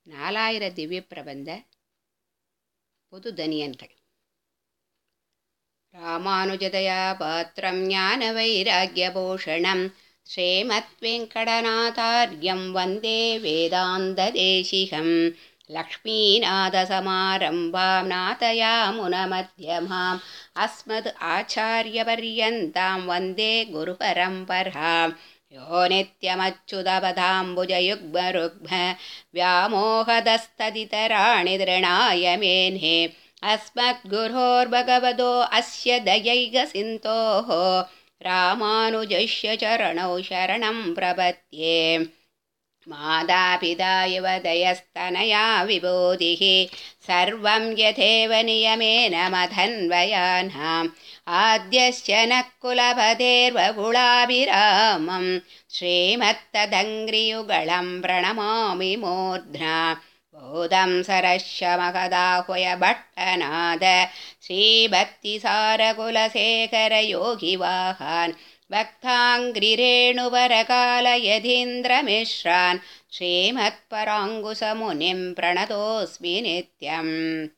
நாலாயிர திவ்ய பிரபந்த பொது தனியன்கள் ராமானுஜதயா பாத்திரம் ஞான வைராக்கியபூஷணம் ஸ்ரீமத்வெங்கடநாதார்யம் வந்தே வேதாந்ததேசிகம் லக்ஷ்மீநாதசமாரம்பாம் நாதயாமுனமத்தியமாம் அஸ்மத் ஆச்சாரியபர்யந்தாம் வந்தே குருபரம்பராம் यो नित्यमच्युतपदाम्बुजयुग्मरुग्म व्यामोहदस्तदितराणि दृणाय मेने अस्मद्गुरोर्भगवतो अस्य दयैकसिन्धोः रामानुजस्य चरणौ शरणं प्रपद्ये मातापिता इव दयस्तनया विबोधिः सर्वं यथेव नियमेन मधन्वयानाम् आद्यस्य नः कुलपतेर्वकुलाभिरामं श्रीमत्तदङ्घ्रियुगलं प्रणमामि मूर्ध्ना बोधं सरश्यमकदाह्वय भट्टनाद श्रीभक्तिसारकुलशेखरयोगिवाहान् भक्ताङ्घ्रिरेणुवरकालयधीन्द्रमिश्रान् श्रीमत्पराङ्कुशमुनिं प्रणतोऽस्मि नित्यम्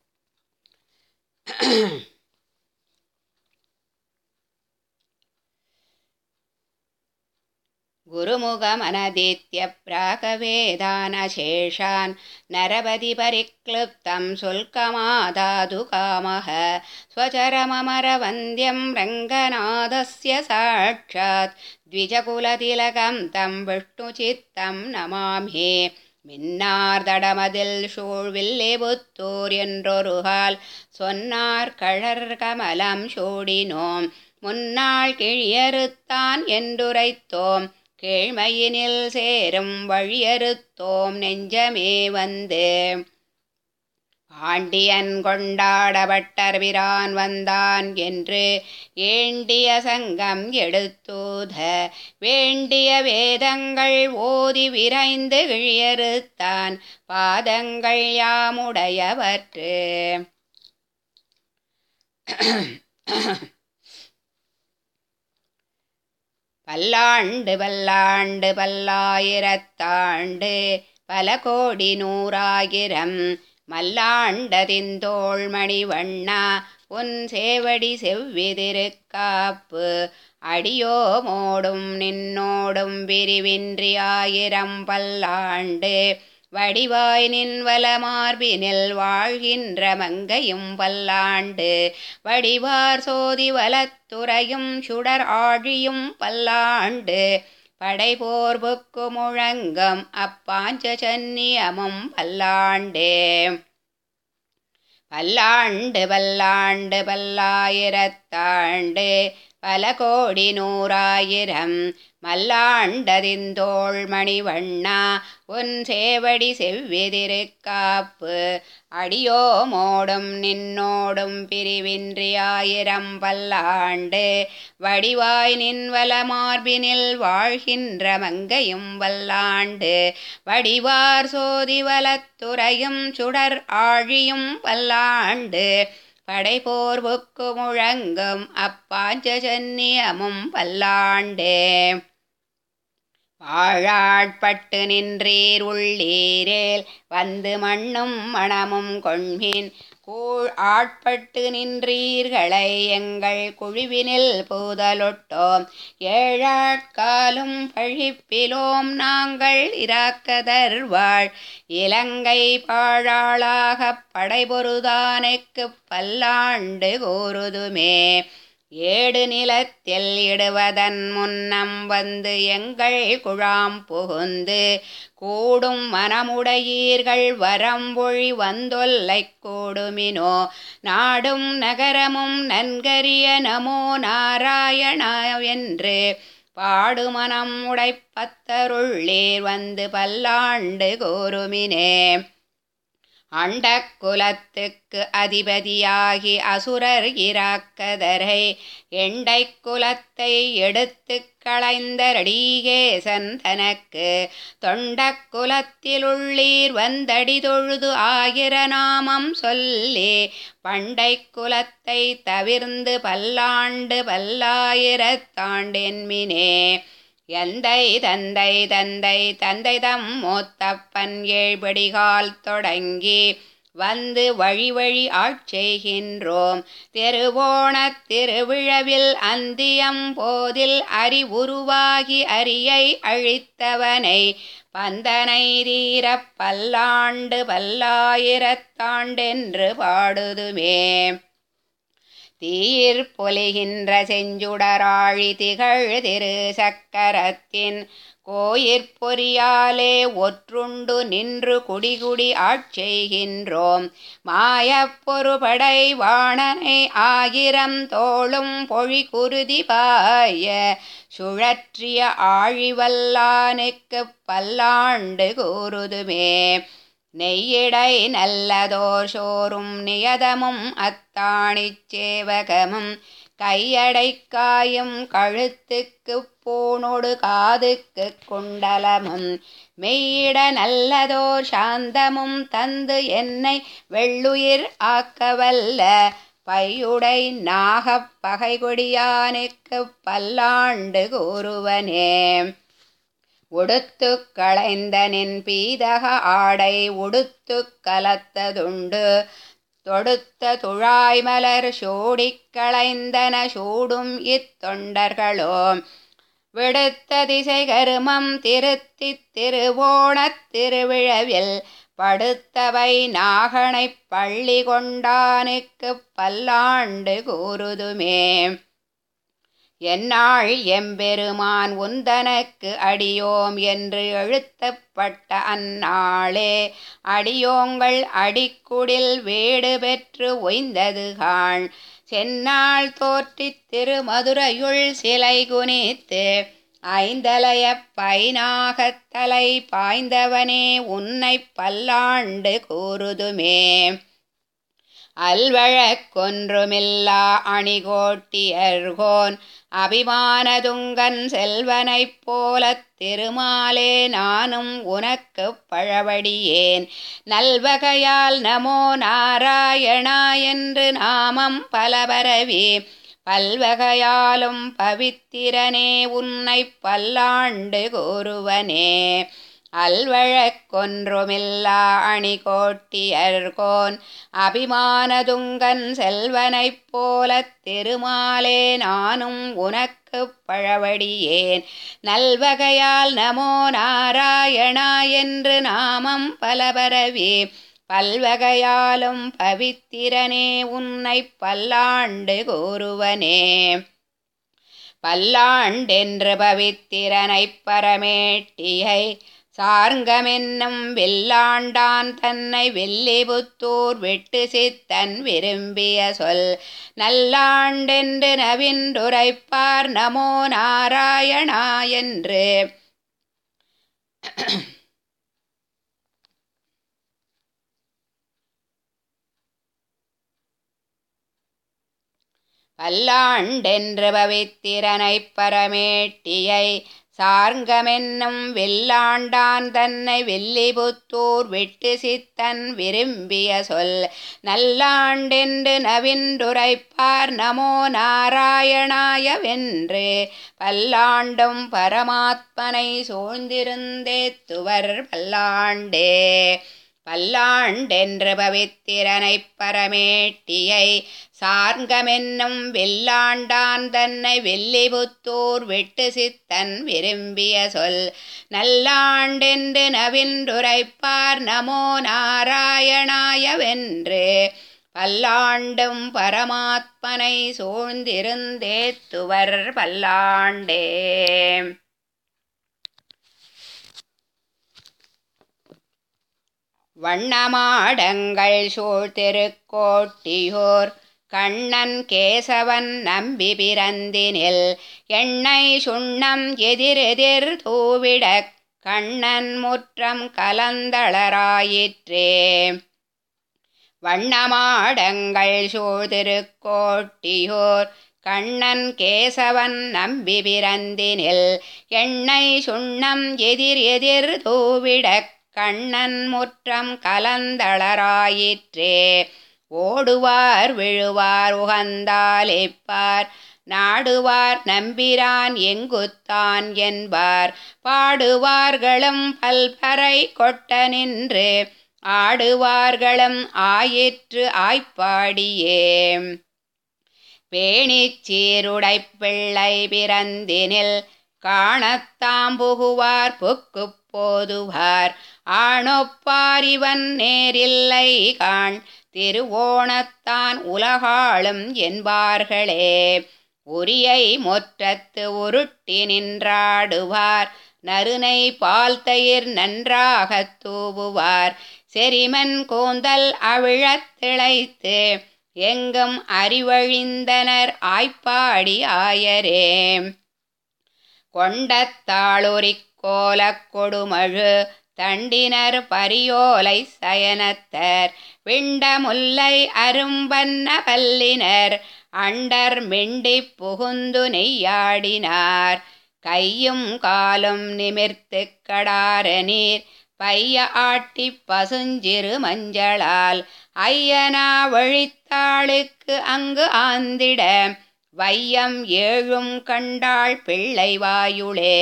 गुरुमुखमनदित्य प्राकवेदानशेषान् नरपतिपरिक्लृप्तं शुल्कमादातु कामः स्वचरममरवन्द्यं रङ्गनाथस्य साक्षात् द्विजकुलतिलकं तं विष्णुचित्तं नमामि மின்னார்தடமதில் சூழ்வில்லிபுத்தூர் என்றொருகால் சொன்னார் கழற் கமலம் சூடினோம் முன்னாள் கிழியறுத்தான் என்றுரைத்தோம் கீழ்மையினில் சேரும் வழியறுத்தோம் நெஞ்சமே வந்து பாண்டியன் கொண்டாடப்பட்டர் பிரான் வந்தான் என்று ஏண்டிய சங்கம் எடுத்தூத வேண்டிய வேதங்கள் ஓதி விரைந்து கிழியறுத்தான் பாதங்கள் யாமுடையவற்று பல்லாண்டு பல்லாண்டு பல்லாயிரத்தாண்டு பல கோடி நூறாயிரம் மல்லாண்டதிந்தோள் மணிவண்ணா உன் சேவடி செவ்விதிருக்காப்பு அடியோ மோடும் நின்னோடும் பிரிவின்றி ஆயிரம் பல்லாண்டு வடிவாய் நின்வல மார்பினில் வாழ்கின்ற மங்கையும் பல்லாண்டு வடிவார் சோதி வலத்துறையும் சுடர் ஆழியும் பல்லாண்டு படைபோர்புக்கு முழங்கம் அப்பாஞ்ச சன்னியமும் பல்லாண்டே பல்லாண்டு பல்லாண்டு பல்லாயிரத்தாண்டு பல கோடி நூறாயிரம் மல்லாண்டதிந்தோள் மணிவண்ணா உன் சேவடி செவ்விதிருக்காப்பு அடியோ மோடும் நின்னோடும் பிரிவின்றி ஆயிரம் பல்லாண்டு வடிவாய் நின்வல மார்பினில் வாழ்கின்ற மங்கையும் வல்லாண்டு வடிவார் சோதி வலத்துறையும் சுடர் ஆழியும் பல்லாண்டு படைபோர்வுக்கு முழங்கும் அப்பாஞ்ச சன்னியமும் பல்லாண்டே வாழாட்பட்டு நின்றீர் உள்ளீரேல் வந்து மண்ணும் மணமும் கொண்மின் கூழ் ஆட்பட்டு நின்றீர்களை எங்கள் குழுவினில் பூதலொட்டோம் ஏழாட்காலும் பழிப்பிலோம் நாங்கள் இராக்கதர்வாள் இலங்கை பாழாளாகப் படைபொருதானுக்கு பல்லாண்டு கூறுதுமே ஏடு நிலத்தில் இடுவதன் முன்னம் வந்து எங்கள் குழாம் புகுந்து கூடும் மனமுடையீர்கள் வரம்பொழி வந்தொல்லை கூடுமினோ நாடும் நகரமும் நன்கரிய நமோ நாராயணா என்று பாடுமனம் உடைப்பத்தருள்ளீர் வந்து பல்லாண்டு கூறுமினே அண்டக்குலத்துக்கு அதிபதியாகி அசுரர் இராக்கதரை எண்டை குலத்தை எடுத்து களைந்தரடீகேசன் தனக்கு தொண்டக் குலத்திலுள்ளீர் வந்தடி தொழுது ஆயிர நாமம் சொல்லி பண்டை குலத்தை தவிர்ந்து பல்லாண்டு பல்லாயிரத்தாண்டென்மினே எந்தை தந்தை தந்தை தந்தை தம் மூத்தப்பன் ஏழ்படிகால் தொடங்கி வந்து வழி வழி ஆட்செய்கின்றோம் திருவோணத் திருவிழவில் அந்தியம் போதில் அறிவுருவாகி அரியை அழித்தவனை பந்தனை தீரப் பல்லாண்டு பல்லாயிரத்தாண்டென்று பாடுதுமே தீயிற் பொலிகின்ற செஞ்சுடராழி திகழ் திரு சக்கரத்தின் கோயிற்பொறியாலே ஒற்றுண்டு நின்று குடிகுடி ஆட்செய்கின்றோம் மாயப்பொருபடை வாணனை ஆயிரம் தோளும் பொழி குருதி பாய சுழற்றிய ஆழிவல்லானுக்குப் பல்லாண்டு கூறுதுமே நெய்யிடை நல்லதோர் சோறும் நியதமும் அத்தாணிச் சேவகமும் கையடைக்காயும் கழுத்துக்குப் பூணொடு காதுக்குக் குண்டலமும் மெய்யிட நல்லதோர் சாந்தமும் தந்து என்னை வெள்ளுயிர் ஆக்கவல்ல பையுடை நாகப் பகைகொடியானுக்குப் பல்லாண்டு கூறுவனே உடுத்து களைந்தனின் பீதக ஆடை உடுத்து கலத்ததுண்டு தொடுத்த துழாய்மலர் சூடிக் களைந்தன சூடும் இத்தொண்டர்களோ விடுத்த திசை கருமம் திருத்தித் திருவோணத் திருவிழவில் படுத்தவை நாகனைப் பள்ளி கொண்டானுக்குப் பல்லாண்டு கூறுதுமே என்னாள் எம்பெருமான் உந்தனக்கு அடியோம் என்று எழுத்தப்பட்ட அந்நாளே அடியோங்கள் அடிக்குடில் வீடு பெற்று ஒய்ந்தது காண் செந்நாள் தோற்றித் திருமதுரையுள் சிலை குனித்து ஐந்தலைய பைனாகத்தலை பாய்ந்தவனே உன்னைப் பல்லாண்டு கூறுதுமே அல்வழக்கொன்றுமில்லா அணிகோட்டியர்கோன் அபிமானதுங்கன் செல்வனைப் போலத் திருமாலே நானும் உனக்குப் பழவடியேன் நல்வகையால் நமோ நாராயணா என்று நாமம் பலபரவி பல்வகையாலும் பவித்திரனே உன்னைப் பல்லாண்டு கூறுவனே அல்வழக்கொன்றுமில்லா அணிகோட்டியர்கோன் அபிமானதுங்கன் செல்வனைப் போலத் திருமாலே நானும் உனக்குப் பழவடியேன் நல்வகையால் நமோ நாராயணா என்று நாமம் பலபரவி பல்வகையாலும் பவித்திரனே உன்னைப் பல்லாண்டு கூறுவனே பல்லாண்டென்று பவித்திரனைப் பரமேட்டியை சார்ங்கமென்னும் வெல்லாண்டான் தன்னை வெள்ளிபுத்தூர் வெட்டு சித்தன் விரும்பிய சொல் நல்லாண்டென்று நவின்றுரைப்பார் நமோ நாராயணா என்று பல்லாண்டென்று பவித்திரனைப் பரமேட்டியை சார்ங்கமென்னும் வெல்லாண்டான் தன்னை வெள்ளிபுத்தூர் வெட்டு சித்தன் விரும்பிய சொல் நல்லாண்டென்று நவின்றுரைப்பார் நமோ நாராயணாயவென்று பல்லாண்டும் பரமாத்மனை சூழ்ந்திருந்தேத்துவர் பல்லாண்டே பல்லாண்டென்று பவித்திரனைப் பரமேட்டியை சார்ங்கமென்னும் வெல்லாண்டான் தன்னை வெள்ளிபுத்தூர் வெட்டு சித்தன் விரும்பிய சொல் நல்லாண்டென்று நவின்றுரைப்பார் நமோ நாராயணாயவென்று பல்லாண்டும் பரமாத்மனை சூழ்ந்திருந்தேத்துவர் பல்லாண்டே வண்ணமாடங்கள் சூழ் திருக்கோட்டியோர் கண்ணன் கேசவன் நம்பி பிறந்தினில் எண்ணெய் சுண்ணம் எதிரெதிர் தூவிடக் கண்ணன் முற்றம் கலந்தளராயிற்றே வண்ணமாடங்கள் சூழ் திருக்கோட்டியோர் கண்ணன் கேசவன் நம்பி பிறந்தினில் எண்ணெய் சுண்ணம் எதிர் எதிர் தூவிடக் கண்ணன் முற்றம் கலந்தளராயிற்றே ஓடுவார் விழுவார் உகந்தாலிப்பார் நாடுவார் நம்பிரான் எங்குத்தான் என்பார் பாடுவார்களும் பல்பறை கொட்ட நின்று ஆடுவார்களும் ஆயிற்று ஆய்ப்பாடியே பேணிச் சீருடைப் பிள்ளை பிறந்தினில் காணத்தாம் புகுவார் புக்குப் போதுவார் ஆணொப்பார் இவன் நேரில்லை காண் திருவோணத்தான் உலகாளும் என்பார்களே உரியை முற்றத்து உருட்டி நின்றாடுவார் நறுனை பால் தயிர் நன்றாகத் தூவுவார் செரிமன் கூந்தல் அவிழத் திளைத்து எங்கும் அறிவழிந்தனர் ஆய்ப்பாடி ஆயரே கொண்டத்தாளுரிக் கோலக் கொடுமழு தண்டினர் பரியோலை சயனத்தர் விண்டமுல்லை அரும்பன்ன பல்லினர் அண்டர் மிண்டிப் புகுந்து நெய்யாடினார் கையும் காலும் நிமிர்த்து கடார நீர் பைய ஆட்டிப் பசுஞ்சிறு மஞ்சளால் ஐயனா வழித்தாளுக்கு அங்கு ஆந்திட வையம் ஏழும் கண்டாள் பிள்ளை வாயுளே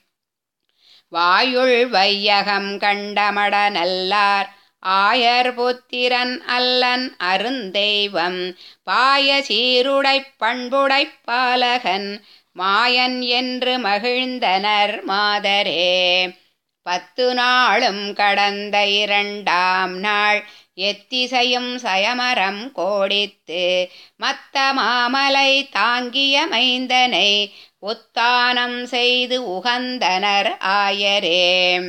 வாயுள் வையகம் கண்டமட நல்லார் ஆயர் புத்திரன் அல்லன் அருந்தெய்வம் பாய சீருடைப் பண்புடைப் பாலகன் மாயன் என்று மகிழ்ந்தனர் மாதரே பத்து நாளும் கடந்த இரண்டாம் நாள் எத்திசையும் சயமரம் கோடித்து மத்த மாமலை தாங்கிய மைந்தனை உத்தானம் செய்து உகந்தனர் ஆயரே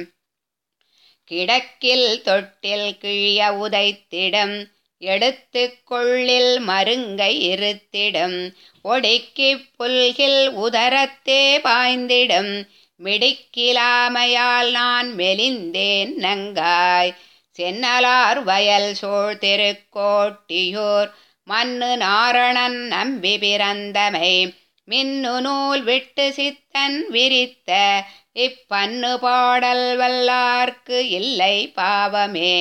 கிடக்கில் தொட்டில் கிழிய உதைத்திடும் எடுத்து கொள்ளில் மருங்கை இருத்திடும் ஒடுக்கிப் புல்கில் உதரத்தே பாய்ந்திடும் மிடிக்கிலாமையால் நான் மெலிந்தேன் நங்காய் சென்னலார் வயல் சோழ் திருக்கோட்டியூர் மண்ணு நாரணன் நம்பி பிறந்தமை மின்னு நூல் விட்டு சித்தன் விரித்த இப்பன்னு பாடல் வல்லார்க்கு இல்லை பாவமே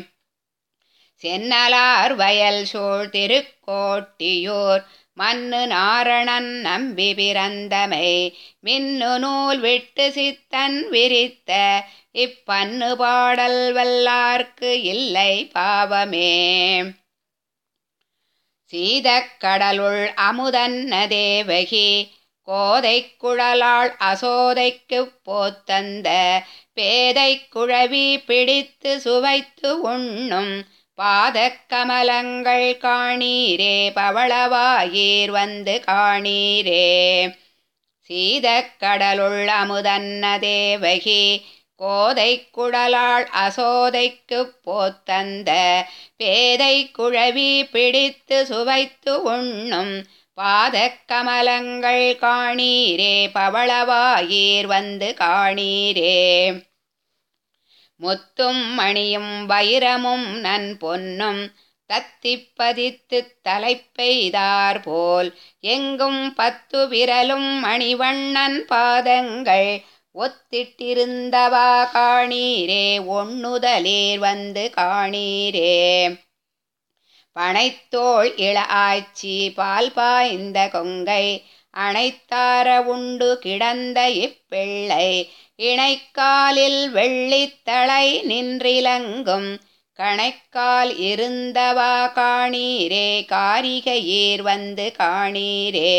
சென்னலார் வயல் சூழ் திருக்கோட்டியூர் மண்ணு நாரணன் நம்பி பிறந்தமை மின்னு நூல் விட்டு சித்தன் விரித்த இப்பன்னு பாடல் வல்லார்க்கு இல்லை பாவமே சீதக்கடலுள் அமுதன்ன தேவகி கோதை குழலாள் அசோதைக்குப் போத்தந்த பேதை குழவி பிடித்து சுவைத்து உண்ணும் பாதக் கமலங்கள் காணீரே பவளவாயீர் வந்து காணீரே சீதக்கடலுள் அமுதன்ன தேவகி கோதை குழலாள் அசோதைக்குப் போத்தந்த பேதை குழவி பிடித்து சுவைத்து உண்ணும் பாதக் கமலங்கள் காணீரே பவளவாயீர் வந்து காணீரே முத்தும் மணியும் வைரமும் நன் பொன்னும் தத்திப்பதித்து தலைப்பெய்தார் போல் எங்கும் பத்து விரலும் மணிவண்ணன் பாதங்கள் ஒத்திட்டிருந்தவா காணீரே ஒண்ணுதலேர் வந்து காணீரே பனைத்தோள் இள ஆய்ச்சி பால் பாய்ந்த கொங்கை அனைத்தார உண்டு கிடந்த இப்பிள்ளை இணைக்காலில் வெள்ளித்தளை நின்றிலங்கும் கணைக்கால் இருந்தவா காணீரே காரிகையீர் வந்து காணீரே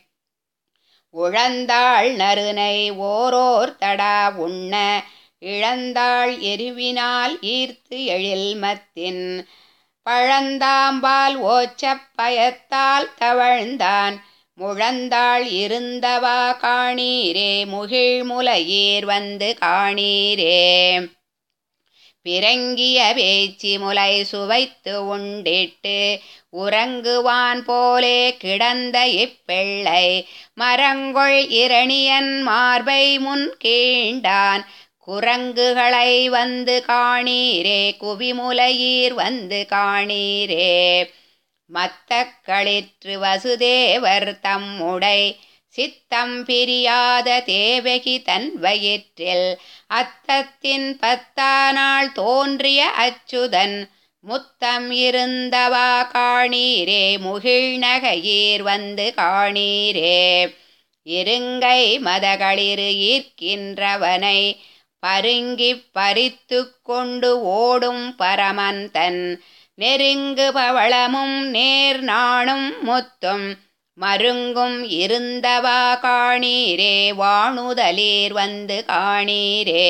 உழந்தாள் நறுனை ஓரோர் தடா உண்ண இழந்தாள் எருவினால் ஈர்த்து எழில் மத்தின் பழந்தாம்பால் ஓச்சப் பயத்தால் தவழ்ந்தான் முழந்தாள் இருந்தவா காணீரே முகிழ்முலையீர் வந்து காணீரே பிறங்கிய பேச்சி முலை சுவைத்து உண்டிட்டு உறங்குவான் போலே கிடந்த இப்பெள்ளை மரங்கொள் இரணியன் மார்பை முன் கீண்டான் குரங்குகளை வந்து காணீரே குவிமுலையீர் வந்து காணீரே மத்தக்களிற்று வசுதேவர் தம்முடை சித்தம் பிரியாத தேவகி தன் வயிற்றில் அத்தத்தின் பத்தா நாள் தோன்றிய அச்சுதன் முத்தம் இருந்தவா காணீரே முகிழ்நகையீர் வந்து காணீரே இருங்கை மதகளிரு ஈர்க்கின்றவனை பருங்கிப் பறித்து கொண்டு ஓடும் பரமந்தன் நெருங்கு பவளமும் நேர் நாணும் முத்தும் மருங்கும் இருந்தவா காணீரே வாணுதலீர் வந்து காணீரே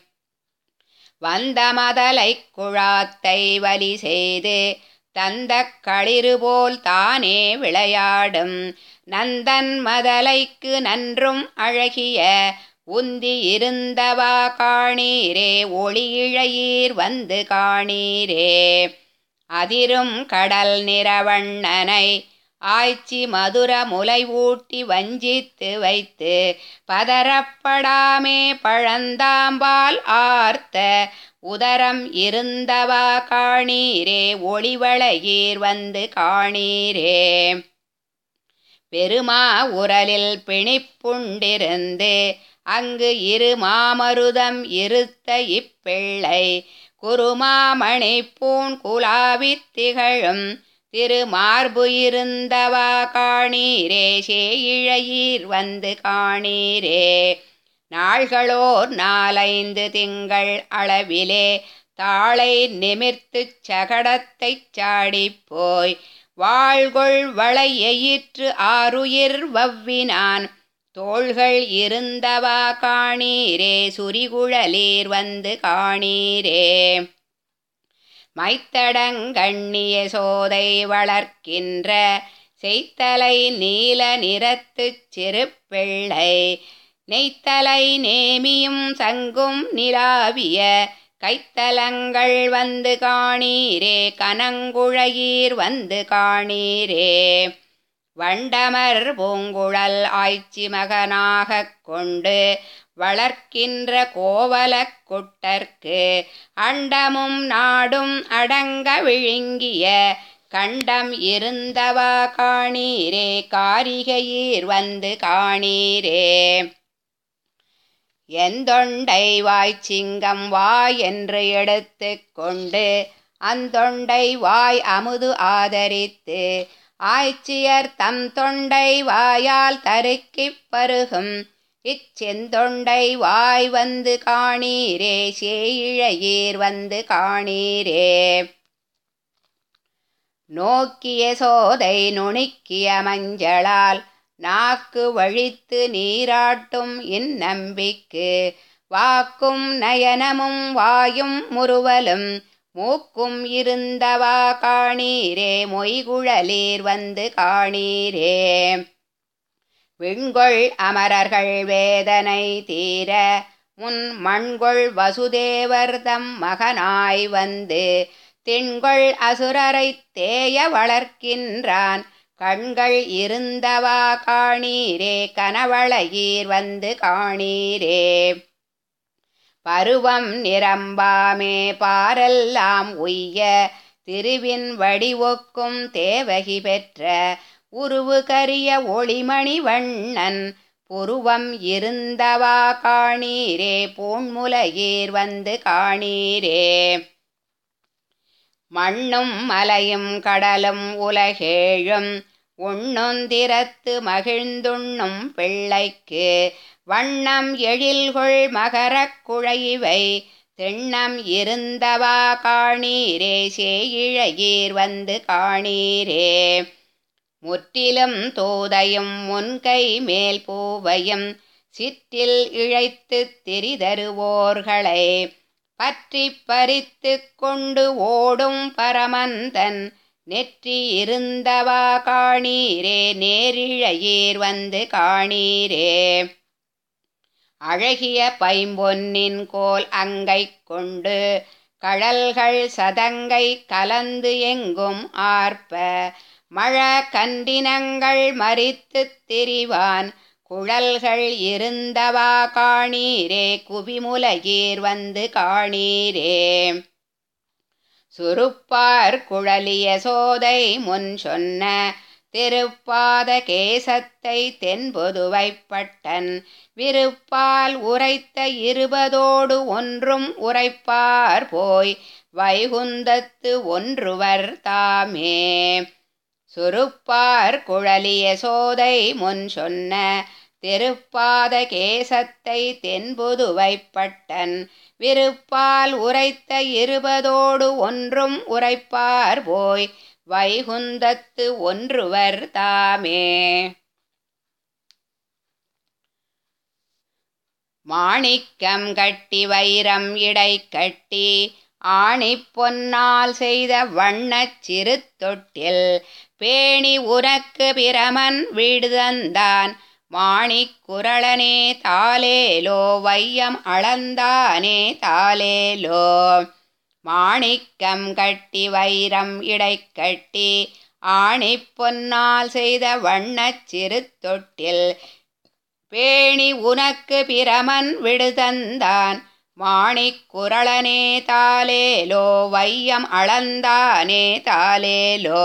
வந்த மதலை குழாத்தை வலி செய்து தந்த களிறு போல் தானே விளையாடும் நந்தன் மதலைக்கு நன்றும் அழகிய உந்தி இருந்தவா காணீரே ஒளி இழையீர் வந்து காணீரே அதிரும் கடல் நிறவண்ணனை ஆய்ச்சி மதுர முலை ஊட்டி வஞ்சித்து வைத்து பதறப்படாமே பழந்தாம்பால் ஆர்த்த உதரம் இருந்தவா காணீரே ஒளிவளையீர் வந்து காணீரே பெருமா உரலில் பிணிப்புண்டிருந்து அங்கு இரு மாமருதம் இருத்த இப்பிள்ளை குருமாமணி பூன் குலாவித் திகழும் திருமார்பு இருந்தவா காணீரே சேயிழையீர் வந்து காணீரே நாள்களோர் நாலைந்து திங்கள் அளவிலே தாளை நிமிர்த்துச் சகடத்தைச் சாடிப் போய் வாழ்கொள் வளை எயிற்று ஆறுயிர் வவ்வினான் தோள்கள் இருந்தவா காணீரே சுரிகுழலீர் வந்து காணீரே மைத்தடங்கண்ணிய சோதை வளர்க்கின்ற செய்த்தலை நீல நிறத்துச் சிறுப்பிள்ளை நெய்த்தலை நேமியும் சங்கும் நிலாவிய கைத்தலங்கள் வந்து காணீரே கனங்குழையீர் வந்து காணீரே வண்டமர் பூங்குழல் ஆய்ச்சி மகனாகக் கொண்டு வளர்க்கின்ற கோவலக் குட்டர்க்கு அண்டமும் நாடும் அடங்க விழுங்கிய கண்டம் இருந்தவா காணீரே காரிகையீர் வந்து காணீரே எந்தொண்டை வாய்ச்சிங்கம் வாய் என்று எடுத்து கொண்டு அந்தொண்டை வாய் அமுது ஆதரித்து ஆய்ச்சியர் தம் தொண்டை வாயால் தருக்கிப் பருகும் இச்செந்தொண்டை வாய் வந்து காணீரே சேயிழையீர் வந்து காணீரே நோக்கிய சோதை நுணுக்கிய மஞ்சளால் நாக்கு வழித்து நீராட்டும் இந்நம்பிக்கு வாக்கும் நயனமும் வாயும் முறுவலும் மூக்கும் இருந்தவா காணீரே மொய்குழலீர் வந்து காணீரே விண்கொள் அமரர்கள் வேதனை தீர முன் மண்கொள் வசுதேவர் தம் மகனாய் வந்து திண்கொள் அசுரரைத் தேய வளர்க்கின்றான் கண்கள் இருந்தவா காணீரே கனவளையீர் வந்து காணீரே பருவம் நிரம்பாமே பாரெல்லாம் உய்ய திருவின் வடிவொக்கும் தேவகி பெற்ற உருவு கரிய ஒளிமணி வண்ணன் புருவம் இருந்தவா காணீரே பூண்முலையீர் வந்து காணீரே மண்ணும் மலையும் கடலும் உலகேழும் உண்ணுந்திரத்து மகிழ்ந்துண்ணும் பிள்ளைக்கு வண்ணம் எழில்கொள் மகரக் குழைவை திண்ணம் இருந்தவா காணீரே சேயிழையீர் வந்து காணீரே முற்றிலும் தோதையும் முன்கை மேல் பூவையும் சிற்றில் இழைத்துத் திரிதருவோர்களை பற்றி பறித்து கொண்டு ஓடும் பரமந்தன் நெற்றி இருந்தவா காணீரே நேரிழையீர் வந்து காணீரே அழகிய பைம்பொன்னின் கோல் அங்கை கொண்டு கழல்கள் சதங்கை கலந்து எங்கும் ஆர்ப்ப மழ கண்டினங்கள் மறித்துத் திரிவான் குழல்கள் இருந்தவா காணீரே குவிமுலையீர் வந்து காணீரே சுருப்பார் குழலிய சோதை முன் சொன்ன திருப்பாத கேசத்தை தென்பொதுவைப்பட்டன் விருப்பால் உரைத்த இருபதோடு ஒன்றும் உரைப்பார் போய் வைகுந்தத்து ஒன்றுவர் தாமே சுருப்பார் குழலிய சோதை முன் சொன்ன திருப்பாத கேசத்தை தென்பொதுவைப்பட்டன் விருப்பால் உரைத்த இருபதோடு ஒன்றும் உரைப்பார் போய் வைகுந்தத்து ஒன்றுவர் தாமே மாணிக்கம் கட்டி வைரம் இடை கட்டி ஆணி பொன்னால் செய்த வண்ணச் சிறு தொட்டில் பேணி உனக்கு பிரமன் வீடுதந்தான் மாணிக் குரளனே தாலேலோ வையம் அளந்தானே தாலேலோ மாணிக்கம் கட்டி வைரம் இடை கட்டி ஆணி பொன்னால் செய்த வண்ணச் சிறு தொட்டில் பேணி உனக்கு பிரமன் விடுதந்தான் மாணிக் குரளனே தாலேலோ வையம் அளந்தானே தாலேலோ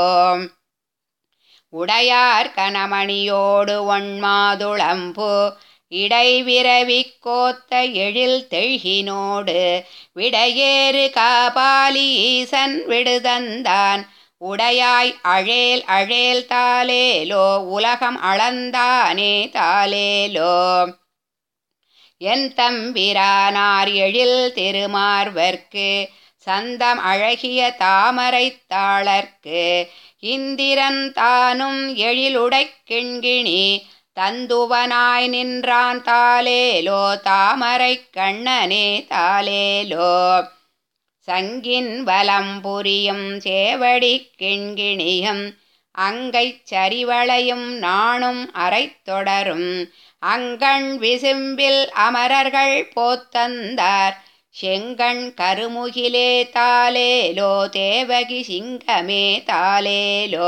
உடையார் கணமணியோடு ஒண்மாதுளம்பு இடைவிரவி கோத்த எழில் தெழ்கினோடு விடையேறு காபாலி ஈசன் விடுதந்தான் உடையாய் அழேல் அழேல் தாலேலோ உலகம் அளந்தானே தாலேலோ என் தம்பிரானார் எழில் திருமார்வர்க்கு சந்தம் அழகிய தாமரைத் தாளர்க்கு இந்திரன் தானும் எழிலுடைக் கிண்கிணி தந்துவனாய் நின்றான் தாலேலோ தாமரைக் கண்ணனே தாலேலோ சங்கின் வலம் புரியும் சேவடி கிண்கிணியும் அங்கைச் சரிவளையும் நாணும் அரைத்தொடரும் அங்கண் விசும்பில் அமரர்கள் போத்தந்தார் செங்கண் கருமுகிலே தாலேலோ தேவகி சிங்கமே தாலேலோ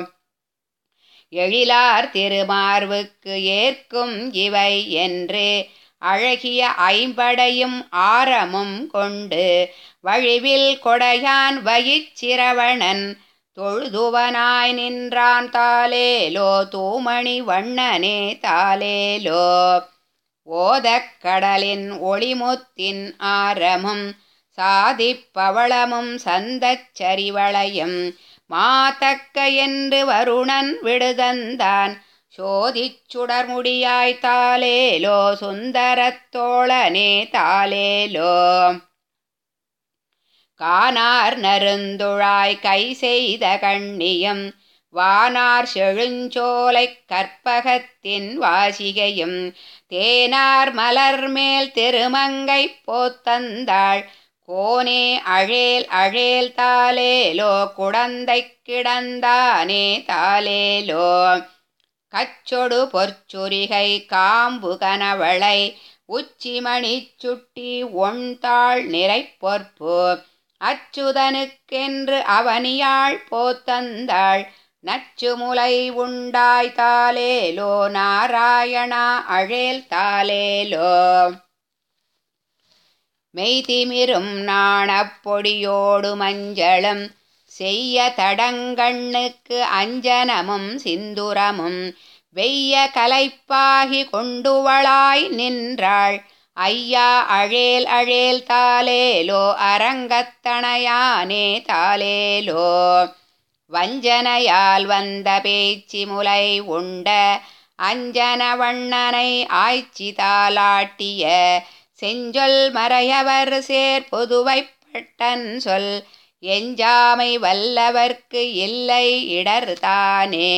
எழிலார் திருமார்வுக்கு ஏற்கும் இவை என்று அழகிய ஐம்படையும் ஆரமும் கொண்டு வழிவில் கொடையான் வயிச்சிரவணன் தொழுதுவனாய் நின்றான் தாலேலோ தூமணி வண்ணனே தாலேலோ ஓதக் கடலின் ஒளிமுத்தின் ஆரமும் சாதிப்பவளமும் சந்தச் சரிவளையும் மாதக்க என்று வருணன் விடுதந்தான் சோதிச் சுடர்முடியாய் தாலேலோ சுந்தரத் தோழனே தாலேலோ கானார் நருந்துழாய் கை செய்த கண்ணியும் வானார் செழுஞ்சோலைக் கற்பகத்தின் வாசிகையும் தேனார் மலர் மேல் திருமங்கை போத்தந்தாள் கோனே அழேல் அழேல் தாலேலோ குடந்தை கிடந்தானே தாலேலோ கச்சொடு பொற்சுரிகை காம்பு கனவளை உச்சிமணிச் சுட்டி ஒண்தாள் நிறை பொற்பு அச்சுதனுக்கென்று அவனியாள் போத்தந்தாள் நச்சுமுலை உண்டாய் தாலேலோ நாராயணா அழேல் தாலேலோ மெய்திமிரும் நாணப்பொடியோடு மஞ்சளும் செய்ய தடங்கண்ணுக்கு அஞ்சனமும் சிந்துரமும் வெய்ய கலைப்பாகி கொண்டுவளாய் நின்றாள் ஐயா அழேல் அழேல் தாலேலோ அரங்கத்தணையானே தாலேலோ வஞ்சனையால் வந்த பேச்சி முலை உண்ட அஞ்சன வண்ணனை ஆய்ச்சி தாலாட்டிய செஞ்சொல் மறையவர் சேர் பொதுவைப்பட்டன் சொல் எஞ்சாமை வல்லவர்க்கு இல்லை இடர்தானே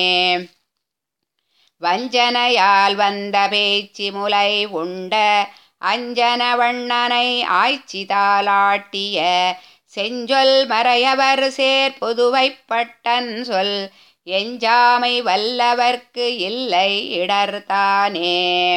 வஞ்சனையால் வந்த பேச்சி முலை உண்ட அஞ்சன வண்ணனை ஆய்ச்சி தாலாட்டிய செஞ்சொல் மறையவர் சேர் பொதுவைப்பட்டன் சொல் எஞ்சாமை வல்லவர்க்கு இல்லை இடர்தானே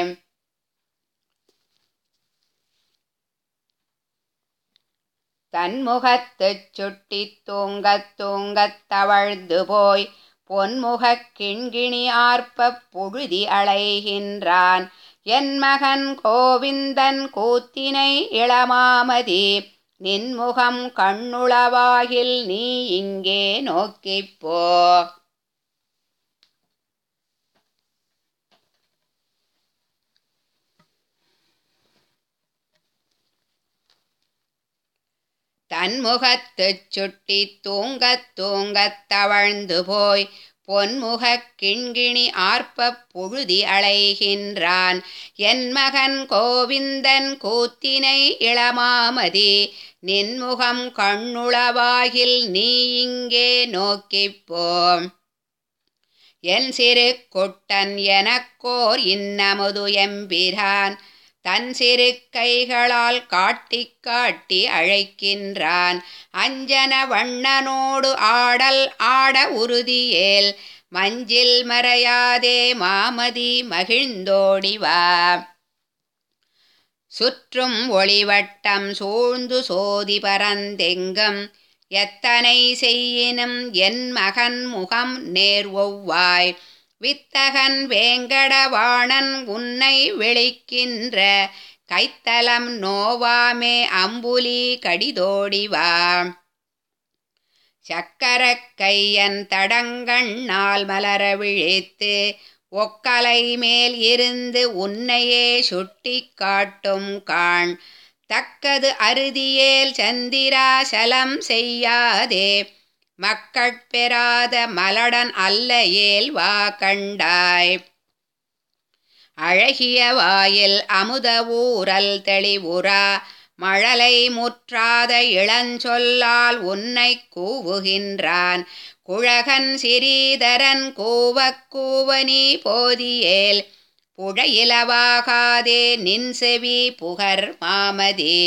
தன்முகத்துச் சுட்டித் தூங்கத் தூங்கத் தவழ்ந்து போய் பொன்முகக் கிண்கிணி ஆர்ப்பப் புழுதி அலைகின்றான் என் மகன் கோவிந்தன் கூத்தினை இளமாமதி நின்முகம் கண்ணுளவாகில் நீ இங்கே நோக்கிப்போ தன்முகத்துச் சுட்டி தூங்கத் தூங்கத் தவழ்ந்து போய் பொன்முகக் கிண்கிணி ஆர்ப்பப் புழுதி அலைகின்றான் என் மகன் கோவிந்தன் கூத்தினை இளமாமதி நின்முகம் கண்ணுளவாகில் நீ இங்கே நோக்கிப்போம் என் சிறு குட்டன் எனக்கோர் இன்னமுது எம்பிரான் தன் சிறு கைகளால் காட்டிக் காட்டி அழைக்கின்றான் அஞ்சன வண்ணனோடு ஆடல் ஆட உறுதியேல் மஞ்சில் மறையாதே மாமதி மகிழ்ந்தோடிவா சுற்றும் ஒளிவட்டம் சூழ்ந்து சோதி பரந்தெங்கும் எத்தனை செய்யினும் என் மகன் முகம் நேர் ஒவ்வாய் வித்தகன் வேங்கடவாணன் உன்னை விழிக்கின்ற கைத்தலம் நோவாமே அம்புலி கடிதோடிவா சக்கரக் கையன் தடங்கண்ணால் மலர விழித்து ஒக்கலை மேல் இருந்து உன்னையே சுட்டி காட்டும் காண் தக்கது அறுதியேல் சந்திராசலம் செய்யாதே மக்கட்பெறாத மலடன் அல்ல ஏல் வா கண்டாய் அழகிய வாயில் அமுத ஊரல் தெளிவுறா மழலை முற்றாத இளஞ்சொல்லால் உன்னை கூவுகின்றான் குழகன் சிறீதரன் கூவக் கூவனி போதியேல் புழையிலவாகாதே நின் செவி புகர் மாமதே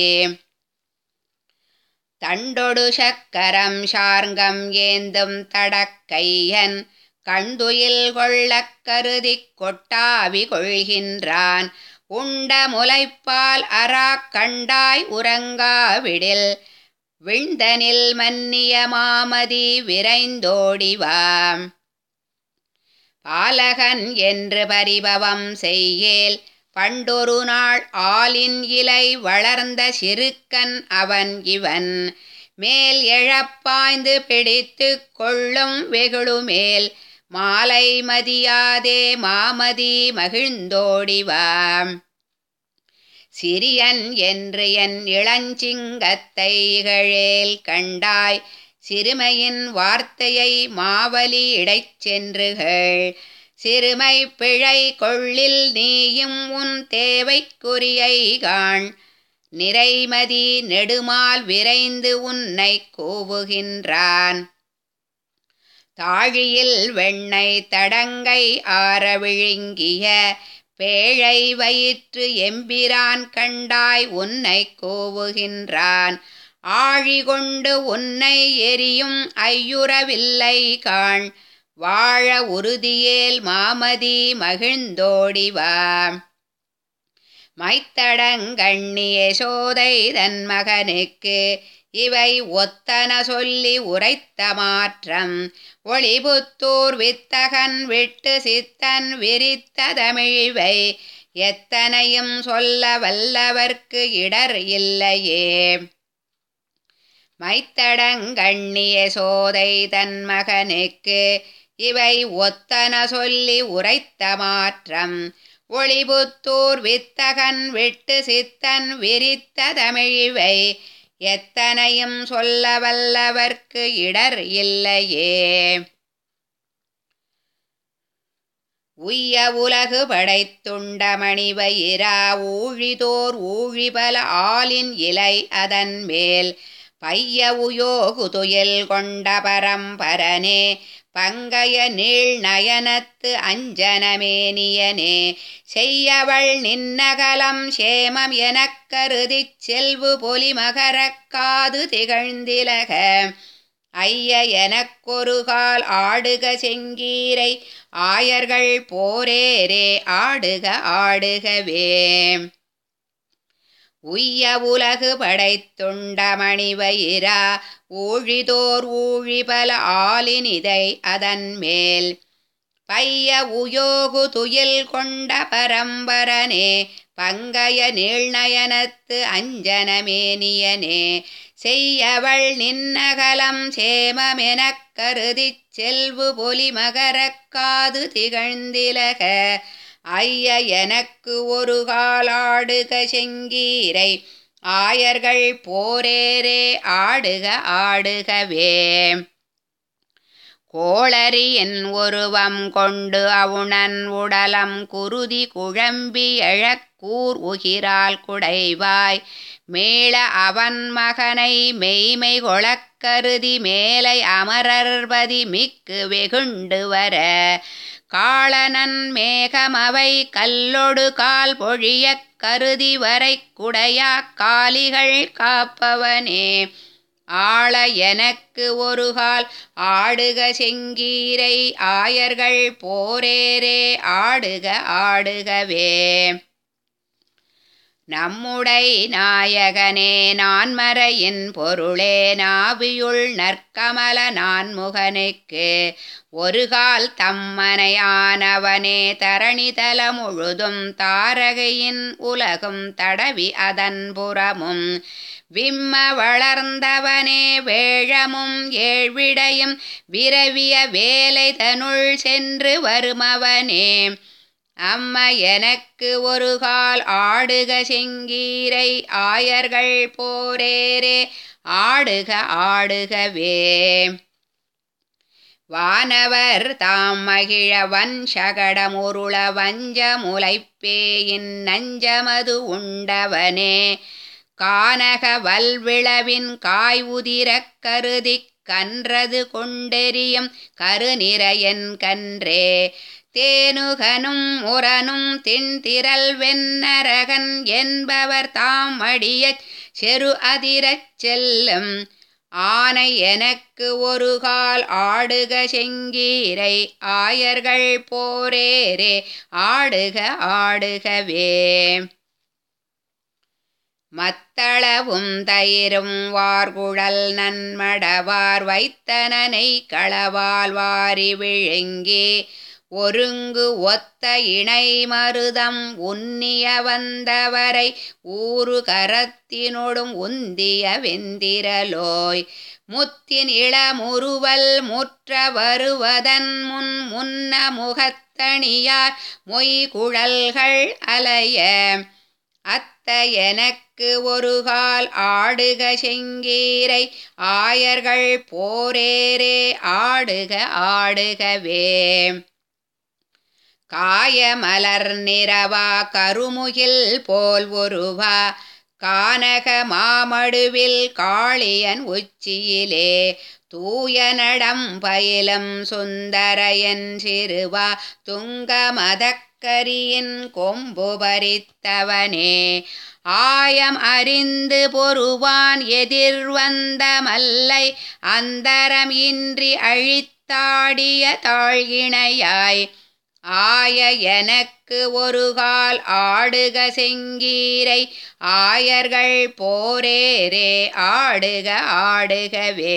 தண்டொடு சக்கரம் சார்கம் ஏந்தும் தடக்கையன் கண்டுயில் கொள்ளக் கருதிக் கொட்டாவி கொள்கின்றான் உண்ட முலைப்பால் அரா கண்டாய் உறங்காவிடில் விண்தனில் மன்னிய மாமதி விரைந்தோடிவாம் பாலகன் என்று பரிபவம் செய்யேல் பண்டொரு நாள் ஆலின் இலை வளர்ந்த சிறுக்கன் அவன் இவன் மேல் எழப்பாய்ந்து பிடித்து கொள்ளும் வெகுளுமேல் மாலை மதியாதே மாமதி மகிழ்ந்தோடிவாம் சிறியன் என்று என் இளஞ்சிங்கத்தை இகழேல் கண்டாய் சிறுமையின் வார்த்தையை மாவலி இடைச் சென்றுகள் சிறுமை பிழை கொள்ளில் நீயும் உன் தேவைக்குரியை காண் நிறைமதி நெடுமால் விரைந்து உன்னை கூவுகின்றான் தாழியில் வெண்ணை தடங்கை ஆற விழுங்கிய பேழை வயிற்று எம்பிரான் கண்டாய் உன்னை கூவுகின்றான் ஆழி கொண்டு உன்னை எரியும் ஐயுறவில்லை காண் வாழ உறுதியேல் மாமதி மகிழ்ந்தோடிவா மைத்தடங்கண்ணிய சோதை தன் மகனுக்கு இவை ஒத்தன சொல்லி உரைத்த மாற்றம் ஒளிபுத்தூர் வித்தகன் விட்டு சித்தன் விரித்த தமிழிவை எத்தனையும் சொல்ல வல்லவர்க்கு இடர் இல்லையே மைத்தடங்கண்ணிய சோதை தன் மகனுக்கு இவை ஒத்தன சொல்லி உரைத்த மாற்றம் ஒளிபுத்தூர் வித்தகன் விட்டு சித்தன் விரித்த தமிழிவை எத்தனையும் சொல்ல வல்லவர்க்கு இடர் இல்லையே உய்ய உலகு படைத்துண்டமணி வயிரா ஊழிதோர் ஊழிபல ஆலின் இலை அதன் மேல் பைய உயோகு துயில் கொண்ட பரம்பரனே பங்கைய நீள் நயனத்து அஞ்சனமேனியனே செய்யவள் நின்னகலம் சேமம் எனக் கருதிச் செல்வு பொலிமகரக் காது திகழ்ந்திலக ஐய எனக்கொரு கால் ஆடுக செங்கீரை ஆயர்கள் போரேரே ஆடுக ஆடுகவே உய்ய உலகு படைத்துண்டமணி வயிரா ஊழிதோர் ஊழிபல ஆலினிதை அதன் மேல் பைய உயோகு துயில் கொண்ட பரம்பரனே பங்கைய நீழ்நயனத்து அஞ்சனமேனியனே செய்யவள் நின்னகலம் சேமமெனக் கருதிச் செல்வு பொலிமகரக்காது திகழ்ந்திலக ஐய எனக்கு ஒரு காலாடுக செங்கீரை ஆயர்கள் போரேரே ஆடுக ஆடுகவே கோளரியின் உருவம் கொண்டு அவுணன் உடலம் குருதி குழம்பி எழக்கூர் உகிரால் குடைவாய் மேள அவன் மகனை மெய்மை கொளக் கருதி மேலை அமரர்பதி மிக்கு வெகுண்டு வர காளனன் மேகமவை கல்லொடு கால் பொழியக் கருதி வரை குடையா காலிகள் காப்பவனே ஆள எனக்கு ஒரு கால் ஆடுக செங்கீரை ஆயர்கள் போரேரே ஆடுக ஆடுகவே நம்முடை நாயகனே நான்மறையின் பொருளே நாவியுள் நற்கமல நான்முகனுக்கு ஒரு கால் தம்மனையானவனே தரணிதல முழுதும் தாரகையின் உலகும் தடவி அதன் புறமும் விம்ம வளர்ந்தவனே வேழமும் ஏழ்விடையும் விரவிய வேலை தனுள் சென்று வருமவனே அம்ம எனக்கு ஒரு கால் ஆடுக செங்கீரை ஆயர்கள் போரேரே ஆடுக ஆடுகவே வானவர் தாம் மகிழ வன்சகடமுருள வஞ்ச முலைப்பேயின் நஞ்சமது உண்டவனே கானக வல்விளவின் காய் உதிரக் கருதிக் கன்றது கொண்டெறியும் கருநிறையன் கன்றே தேனுகனும் உரனும் திண்திரல் வெண்ணரகன் என்பவர் தாம் அடியச் செரு அதிரச் செல்லும் ஆனை எனக்கு ஒரு கால் ஆடுக செங்கீரை ஆயர்கள் போரேரே ஆடுக ஆடுகவே மத்தளவும் தயிரும் வார்குழல் நன்மடவார் வைத்தனனை களவால் வாரி விழுங்கி ஒருங்கு ஒத்த இணை மருதம் உன்னிய வந்தவரை ஊறு கரத்தினொடும் உந்திய வெந்திரலோய் முத்தின் இளமுறுவல் முற்ற வருவதன் முன் முன்ன முகத்தணியார் மொய் குழல்கள் அலைய அத்த எனக்கு ஒரு கால் ஆடுக செங்கீரை ஆயர்கள் போரேரே ஆடுக ஆடுகவே காயமலர் நிறவா கருமுகில் போல் ஒருவா கானக மாமடுவில் காளியன் உச்சியிலே தூய நடம் பயிலும் சுந்தரையன் சிறுவா துங்க மதக்கரியின் கொம்பு பறித்தவனே ஆயம் அறிந்து பொறுவான் எதிர்வந்த மல்லை அந்தரம் இன்றி அழித்தாடிய தாழ்கிணையாய் ஆய எனக்கு ஒரு கால் ஆடுக செங்கீரை ஆயர்கள் போரேரே ஆடுக ஆடுகவே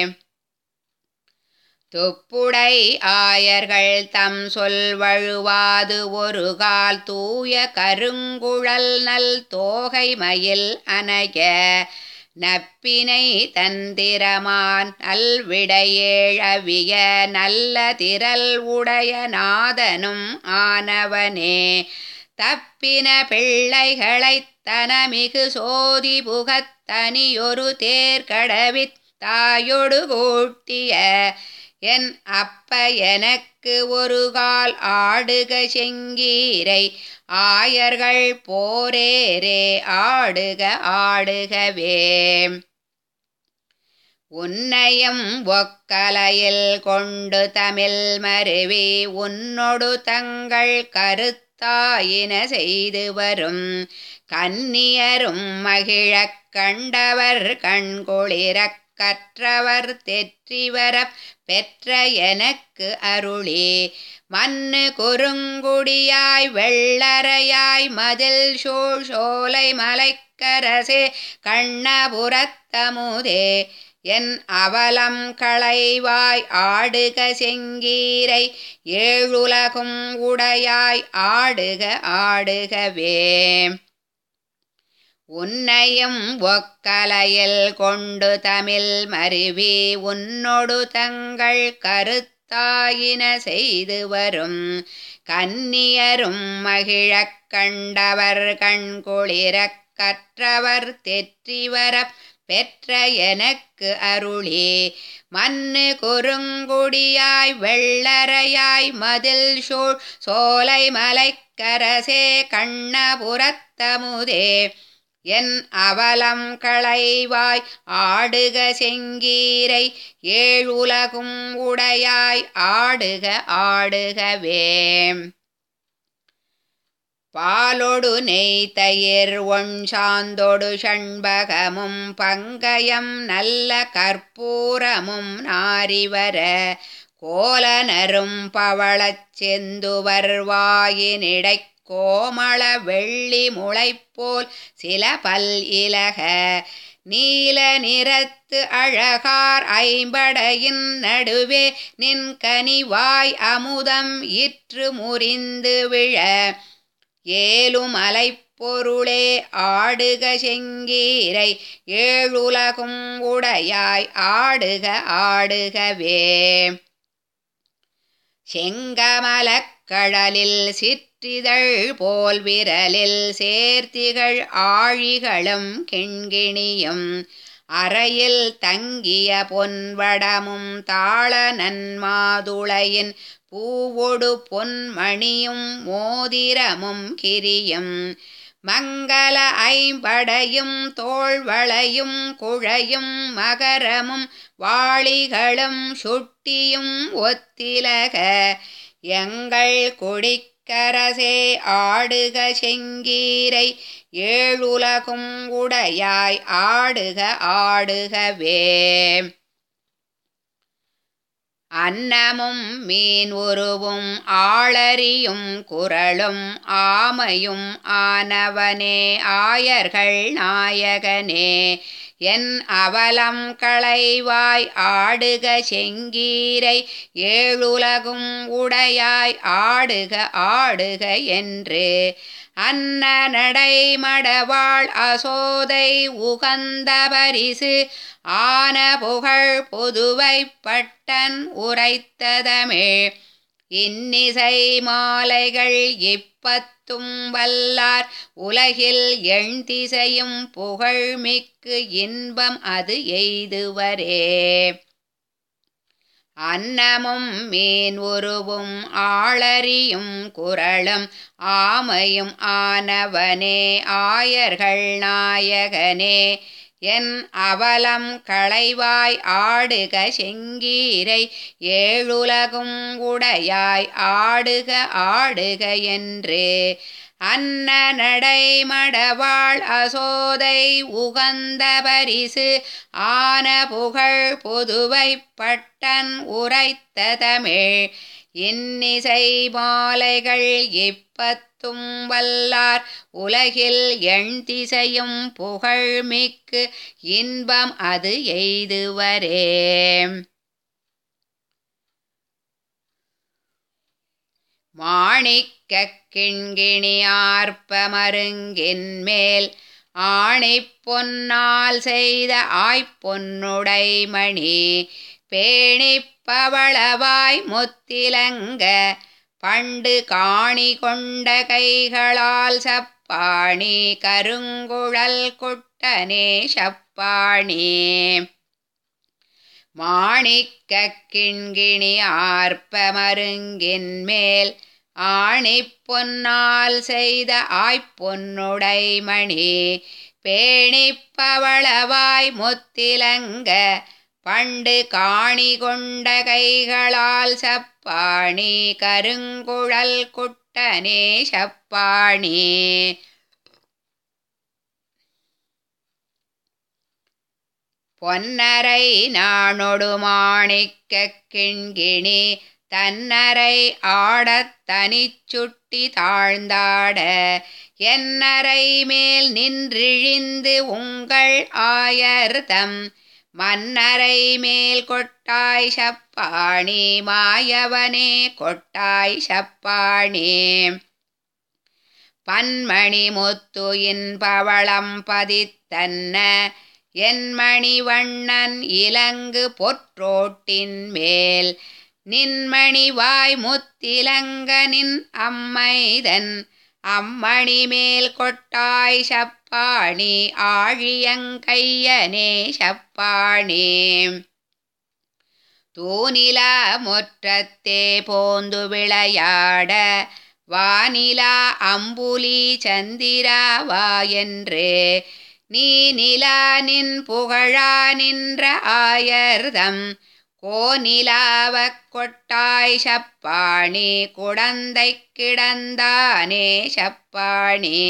துப்புடை ஆயர்கள் தம் சொல் வழுவாது ஒரு கால் தூய கருங்குழல் நல் தோகை மயில் அணைய நப்பினை தந்திரமான் நல்விடையேழவிய நல்ல திரள் உடைய நாதனும் ஆனவனே தப்பின பிள்ளைகளைத் தனமிகு சோதி புகத் தனியொரு தேர்கடவித் தாயொடு கூட்டிய என் அப்ப எனக்கு ஒரு கால் ஆடுக செங்கீரை ஆயர்கள் போரேரே ஆடுக ஆடுகவே உன்னையும் ஒக்கலையில் கொண்டு தமிழ் மருவி உன்னொடு தங்கள் கருத்தாயின செய்து வரும் கன்னியரும் மகிழக் கண்டவர் கண்குளிரக் கற்றவர் தெற்றிவர பெற்ற எனக்கு அருளி மண்ணு குறுங்குடியாய் வெள்ளரையாய் மதில் சூழ் சோலை மலைக்கரசே கண்ணபுரத்தமுதே என் அவலம் களைவாய் ஆடுக செங்கீரை ஏழுலகும் உடையாய் ஆடுக ஆடுகவே உன்னையும் ஒக்கலையில் கொண்டு தமிழ் மருவி உன்னொடு தங்கள் கருத்தாயின செய்து வரும் கன்னியரும் மகிழக் கண்டவர் கண்குளிரக் கற்றவர் தெற்றிவர பெற்ற எனக்கு அருளே மண்ணு குறுங்குடியாய் வெள்ளரையாய் மதில் சூழ் சோலை மலைக்கரசே கண்ணபுரத்தமுதே என் அவலம் களைவாய் ஆடுக செங்கீரை ஏழுலகும் உடையாய் ஆடுக ஆடுகவே பாலொடு நெய் தயிர் ஒன் சாந்தொடு ஷண்பகமும் பங்கயம் நல்ல கற்பூரமும் நாரிவர கோலனரும் பவளச் செந்துவர் வாயினிடைக் கோமள வெள்ளி முளைப்போல் சில பல் இலக நீல நிறத்து அழகார் ஐம்படையின் நடுவே நின் கனிவாய் அமுதம் இற்று முறிந்து விழ ஏலும் அலைப்பொருளே ஆடுக செங்கீரை ஏழுலகும் உடையாய் ஆடுக ஆடுகவே செங்கமலக் கடலில் சிற்றிதழ் போல் விரலில் சேர்த்திகள் ஆழிகளும் கிண்கிணியும் அறையில் தங்கிய பொன்வடமும் தாள நன்மாதுளையின் பூவொடு பொன்மணியும் மோதிரமும் கிரியும் மங்கள ஐம்படையும் தோள்வளையும் குழையும் மகரமும் வாளிகளும் சுட்டியும் ஒத்திலக எங்கள் குடிக்கரசே ஆடுக செங்கீரை ஏழுலகும் உடையாய் ஆடுக ஆடுகவே அன்னமும் மீன் உருவும் ஆளறியும் குரலும் ஆமையும் ஆனவனே ஆயர்கள் நாயகனே என் அவலம் களைவாய் ஆடுக செங்கீரை ஏழுலகும் உடையாய் ஆடுக ஆடுக என்று அன்ன நடை மடவாள் அசோதை உகந்த பரிசு ஆன புகழ் புதுவை பட்டன் உரைத்ததமிழ் இன்னிசை மாலைகள் இப்பத்தும் வல்லார் உலகில் எண்திசையும் புகழ்மிக்கு இன்பம் அது எய்துவரே அன்னமும் மீன் உருவும் ஆளறியும் குரலும் ஆமையும் ஆனவனே ஆயர்கள் நாயகனே என் அவலம் களைவாய் ஆடுக செங்கீரை ஏழுலகும் உடையாய் ஆடுக ஆடுக என்று அன்ன நடை மடவாள் அசோதை உகந்த பரிசு ஆன புகழ் புதுவை பட்டன் உரைத்த தமிழ் இன்னிசை மாலைகள் இப்பத்தும் வல்லார் உலகில் எண் திசையும் புகழ்மிக்கு இன்பம் அது எய்துவரே மாணிக்க கிண்கிணி ஆர்ப்ப மருங்கின் மேல் ஆணிப் பொன்னால் செய்த ஆய்ப்பொன்னுடை மணி பேணிப் பவளவாய் முத்திலங்க பண்டு காணி கொண்ட கைகளால் சப்பாணி கருங்குழல் குட்டனே சப்பாணி மாணிக்க கிண்கிணி ஆர்ப்ப மருங்கின் மேல் ஆணிப் பொன்னால் செய்த ஆய்ப்பொன்னுடை மணி பேணிப் பவளவாய் முத்திலங்க பண்டு காணி கொண்ட கைகளால் சப்பாணி கருங்குழல் குட்டனே சப்பாணி பொன்னரை நாணொடு மாணிக்க கிண்கிணி தன்னரை ஆடத் தனிச்சுட்டி தாழ்ந்தாட என்னரை மேல் நின்றிழிந்து உங்கள் ஆயர்தம் மன்னரை மேல் கொட்டாய் சப்பாணி மாயவனே கொட்டாய் சப்பாணி பன்மணி முத்துயின் பவளம் பதித்தன்ன என் மணிவண்ணன் இலங்கு பொற்றோட்டின் மேல் நின்மணி வாய் முத்திலங்க நின் அம்மைதன் அம்மணி மேல் கொட்டாய் சப்பாணி ஆழியங்கையனே சப்பாணி தூணிலா முற்றத்தே போந்து விளையாட வானிலா அம்புலி சந்திராவா என்று நீ நிலா நின் புகழா நின்ற ஆயர்தம் கோநிலாவக் கொட்டாய் சப்பாணி குடந்தை கிடந்தானே சப்பாணி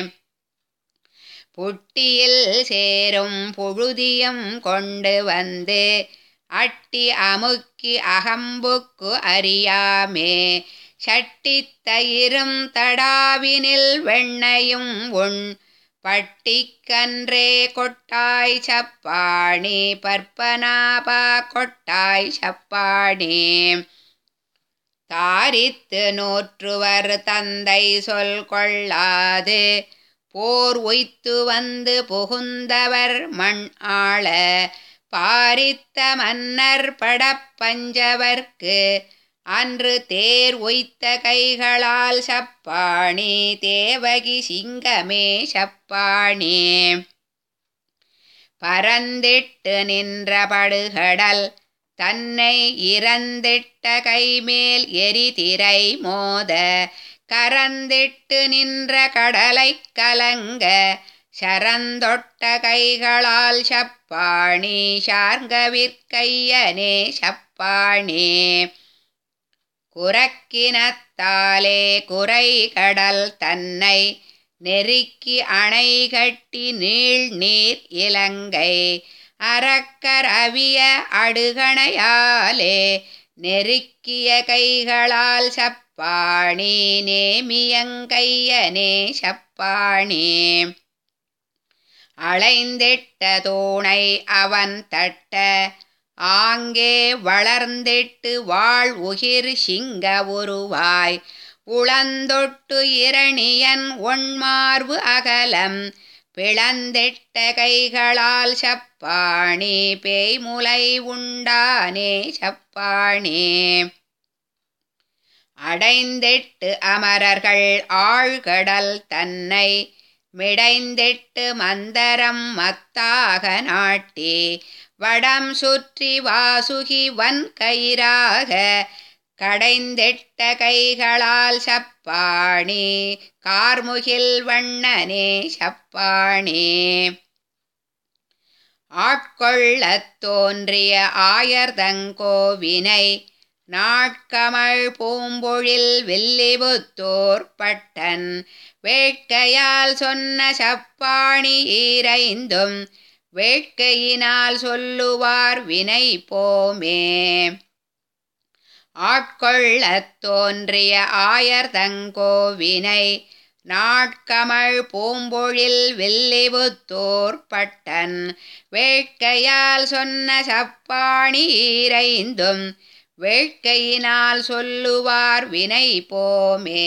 புட்டியில் சேரும் புழுதியும் கொண்டு வந்து அட்டி அமுக்கி அகம்புக்கு அறியாமே சட்டித்தயிரும் தடாவினில் வெண்ணையும் உண் பட்டிக்கன்றே கொட்டாய் சப்பாணி பற்பனாபா கொட்டாய் சப்பாணி தாரித்து நூற்றுவர் தந்தை சொல் கொள்ளாது போர் உய்த்து வந்து புகுந்தவர் மண் ஆள பாரித்த மன்னர் படப்பஞ்சவர்க்கு அன்று தேர் உய்த்த கைகளால் சப்பாணி தேவகி சிங்கமே சப்பாணி பரந்திட்டு நின்ற படுகடல் தன்னை இறந்திட்ட கைமேல் எரிதிரை மோத கரந்திட்டு நின்ற கடலை கலங்க சரந்தொட்ட கைகளால் சப்பாணி சார்கவிற்கையனே சப்பாணி குரக்கினத்தாலே குறை கடல் தன்னை நெருக்கி அணை கட்டி நீள் நீர் இலங்கை அறக்கரவிய அடுகணையாலே நெருக்கிய கைகளால் சப்பாணி நேமியங்கையனே சப்பாணி அளைந்திட்ட தூணை அவன் தட்ட ஆங்கே வளர்ந்திட்டு வாழ் உகிர் சிங்க உருவாய் உளந்தொட்டு இரணியன் ஒன்மார்பு அகலம் பிளந்திட்ட கைகளால் சப்பாணி பேய்முலை உண்டானே சப்பாணி அடைந்திட்டு அமரர்கள் ஆழ்கடல் தன்னை மிடைந்திட்டு மந்தரம் மத்தாக நாட்டி வடம் சுற்றி வாசுகி வன் கயிறாக கடைந்திட்ட கைகளால் சப்பாணி கார்முகில் வண்ணனே சப்பாணி ஆட்கொள்ளத் தோன்றிய ஆயர்தங்கோவினை நாட்கமழ் பூம்பொழில் வில்லிபுத்தோர் பட்டன் வேட்கையால் சொன்ன சப்பாணி ஈரைந்தும் வேட்கையினால் சொல்லுவார் வினை போமே ஆட்கொள்ளத் தோன்றிய ஆயர்தங்கோவினை நாட்கமழ் பூம்பொழில் வில்லிபுத்தோர் பட்டன் வேட்கையால் சொன்ன சப்பாணி ஈரைந்தும் வேட்கையினால் சொல்லுவார் வினை போமே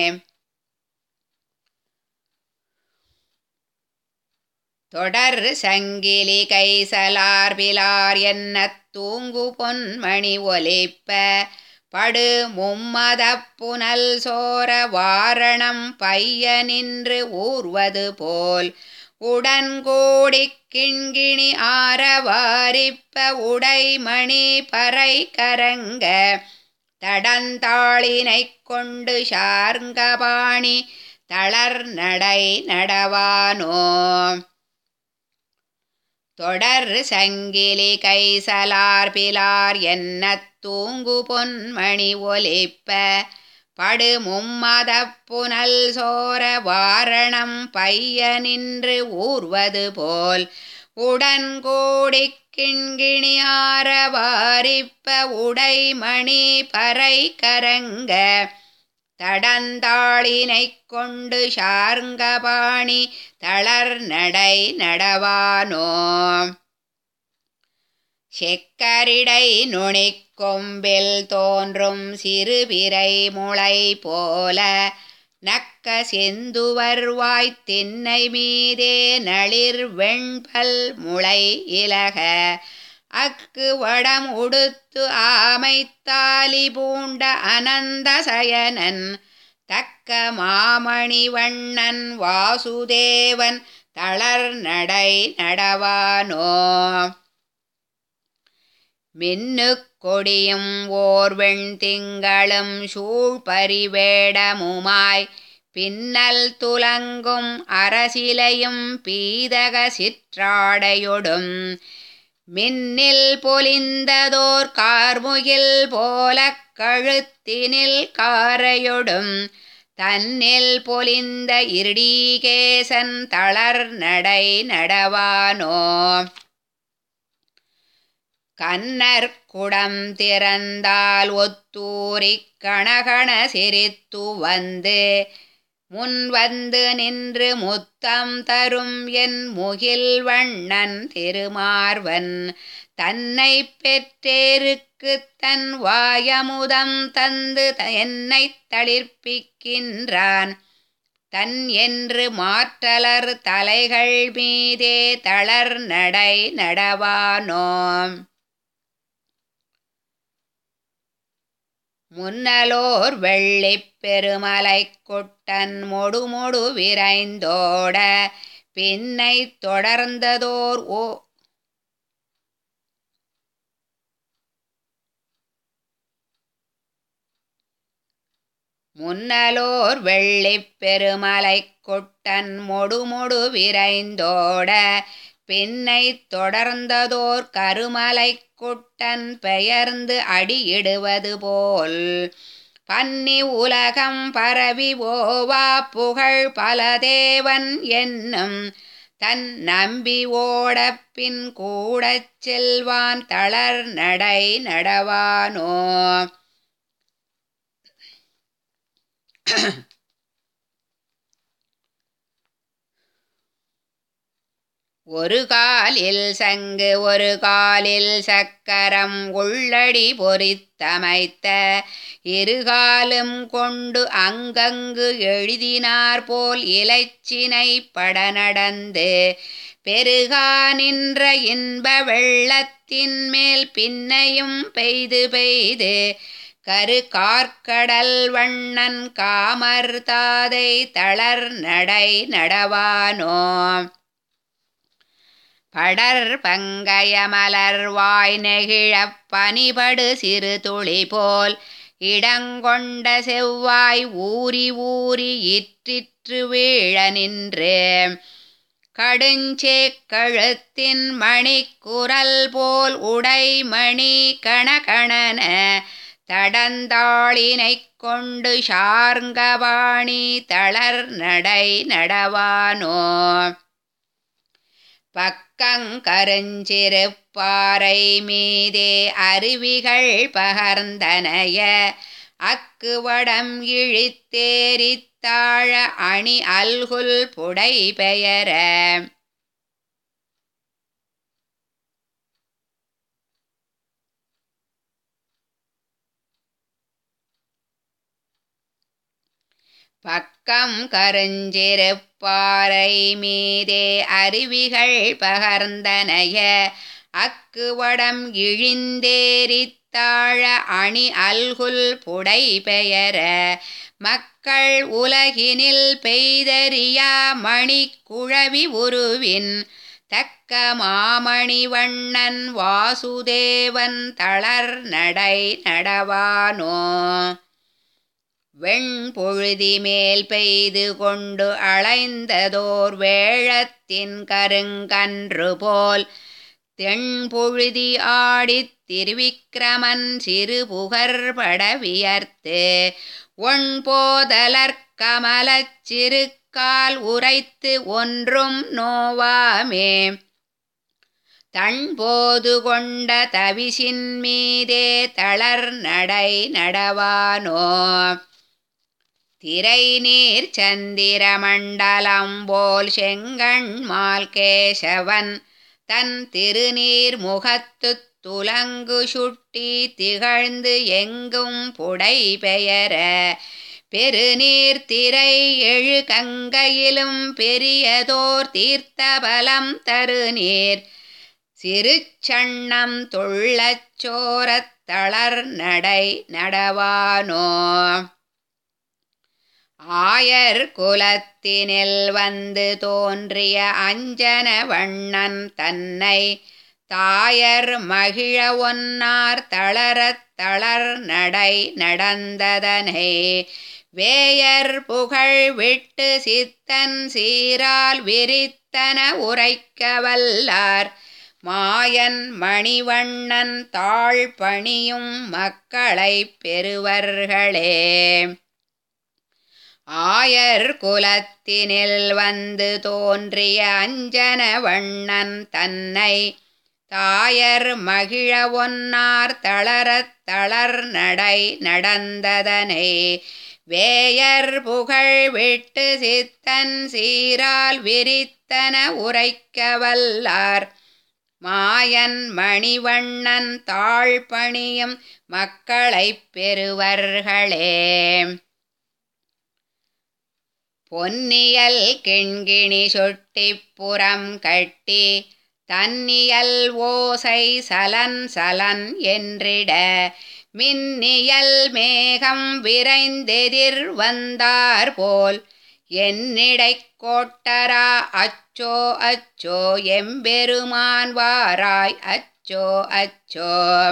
தொடர் சங்கிலி கைசலார் பிலார் என்ன தூங்கு பொன்மணி ஒலிப்ப படு மும்மதப் புனல் சோர வாரணம் பைய நின்று ஊர்வது போல் உடன்கூடிக் கிண்கிணி ஆரவாரிப்ப உடைமணி பறை கரங்க தடந்தாளினைக் கொண்டு சார்ங்கபாணி தளர் நடை நடவானோ தொடர் சங்கிலி கைசலார் பிலார் என்ன தூங்கு பொன்மணி ஒலிப்ப படு மும்மதப் புனல் சோர வாரணம் பைய நின்று ஊர்வது போல் உடன்கூடிக் கிண்கிணி ஆரவாரிப்ப உடைமணி பறை கரங்க தடந்தாளினைக் கொண்டு சார்ங்கபாணி தளர் நடை நடவானோ செக்கரிடை நுனிக் கொம்பில் தோன்றும் சிறுபிறை முளை போல நக்க செந்துவர் வாய்த் திண்ணை மீதே நளிர் வெண்பல் முளை இலக அக்கு வடம் உடுத்து ஆமைத்தாலி பூண்ட அனந்த சயனன் தக்க மாமணிவண்ணன் வாசுதேவன் தளர் நடை நடவானோ மின்னுக் கொடியும் ஓர்வெண் திங்களும் சூழ்பரிவேடமுமாய் பின்னல் துலங்கும் அரசிலையும் பீதக சிற்றாடையொடும் மின்னில் பொலிந்ததோர் கார்முகில் போலக் கழுத்தினில் காரையொடும் தன்னில் பொலிந்த இருடீகேசன் தளர் நடை நடவானோ கன்னர் குடம் திறந்தால் ஒத்தூரிக் கணகண சிரித்து வந்து முன் வந்து நின்று முத்தம் தரும் என் முகில் வண்ணன் திருமார்வன் தன்னை பெற்றேருக்கு தன் வாயமுதம் தந்து என்னை தளிர்ப்பிக்கின்றான் தன் என்று மாற்றலர் தலைகள் மீதே தளர் நடை நடவானோம் முன்னலோர் வெள்ளிப் பெருமலை கொட்டன் மொடுமொடு விரைந்தோட பின்னை தொடர்ந்ததோர் ஓ முன்னலோர் வெள்ளிப் பெருமலை கொட்டன் மொடுமொடு விரைந்தோட பின்னை தொடர்ந்ததோர் கருமலை கொட்டன் பெயர்ந்து அடியிடுவது போல் பன்னி உலகம் பரவி ஓவா புகழ் பலதேவன் என்னும் தன் நம்பி ஓடப் பின் கூடச் செல்வான் தளர் நடை நடவானோ ஒரு காலில் சங்கு ஒரு காலில் சக்கரம் உள்ளடி பொறித்தமைத்த இருகாலும் கொண்டு அங்கங்கு எழுதினார் போல் இலைச்சினை பட நடந்து பெருகா நின்ற இன்ப வெள்ளத்தின் மேல் பின்னையும் பெய்து பெய்து கரு கார்க்கடல் வண்ணன் காமர் தாதை தளர் நடை நடவானோ படர் பங்கய மலர் வாய் நெகிழப் பனிபடு சிறு துளி போல் இடங்கொண்ட செவ்வாய் ஊறி ஊறி இற்றிற்று வீழ நின்று கடுஞ்சேக்கழுத்தின் மணிக்குரல் போல் உடைமணி கணகணன தடந்தாளினைக் கொண்டு ஷார்ங்கபாணி தளர் நடை நடவானோ பக்கங்கருஞ்சிருப்பாறை மீதே அருவிகள் பகர்ந்தனைய அக்குவடம் இழித்தேரித்தாழ அணி அல்குல் புடை பெயர பக்கம் கருஞ்சிருப்பாறை மீதே அருவிகள் பகர்ந்தனைய அக்குவடம் இழிந்தேரித்தாழ அணி அல்குல் புடை பெயர மக்கள் உலகினில் பெய்தறியா மணி குழவி உருவின் தக்க மாமணி வண்ணன் வாசுதேவன் தளர் நடை நடவானோ வெண்பொழுதி மேல் பெய்து கொண்டு அலைந்ததோர் வேழத்தின் கருங்கன்று போல் தென்பொழுதி ஆடித் திருவிக்கிரமன் சிறு புகர்பட வியர்த்து ஒன்போதலர் கமலச் சிறுக்கால் உரைத்து ஒன்றும் நோவாமே தன்போது கொண்ட தவிசின் மீதே தளர் நடை நடவானோ திரை நீர் சந்திர மண்டலம் போல் செங்கண்மால் கேசவன் தன் திருநீர் முகத்து துலங்கு சுட்டி திகழ்ந்து எங்கும் புடை பெயர பெருநீர் திரை எழு கங்கையிலும் பெரியதோர் தீர்த்தபலம் தருநீர் சிறுச்சண்ணம் துள்ளச் சோரத் தளர் நடை நடவானோ ஆயர் குலத்தினில் வந்து தோன்றிய அஞ்சன வண்ணன் தன்னை தாயர் மகிழ ஒன்னார் தளரத் தளர் நடை நடந்ததனை வேயர் புகழ் விட்டு சித்தன் சீரால் விரித்தன உரைக்க வல்லார் மாயன் மணிவண்ணன் தாழ் பணியும் மக்களைப் பெறுவர்களே ஆயர் குலத்தினில் வந்து தோன்றிய அஞ்சன வண்ணன் தன்னை தாயர் மகிழ ஒன்னார் தளரத் தளர் நடை நடந்ததனை வேயர் புகழ் விட்டு சித்தன் சீரால் விரித்தன உரைக்க வல்லார் மாயன் மணிவண்ணன் தாழ் பணியும் மக்களைப் பெறுவர்களே பொன்னியல் கிண்கிணி சொட்டிப்புறம் கட்டி தன்னியல் ஓசை சலன் சலன் என்றிட மின்னியல் மேகம் விரைந்தெதிர் வந்தார் போல் என்னிடைக் கோட்டரா அச்சோ அச்சோ எம்பெருமான் வாராய் அச்சோ அச்சோ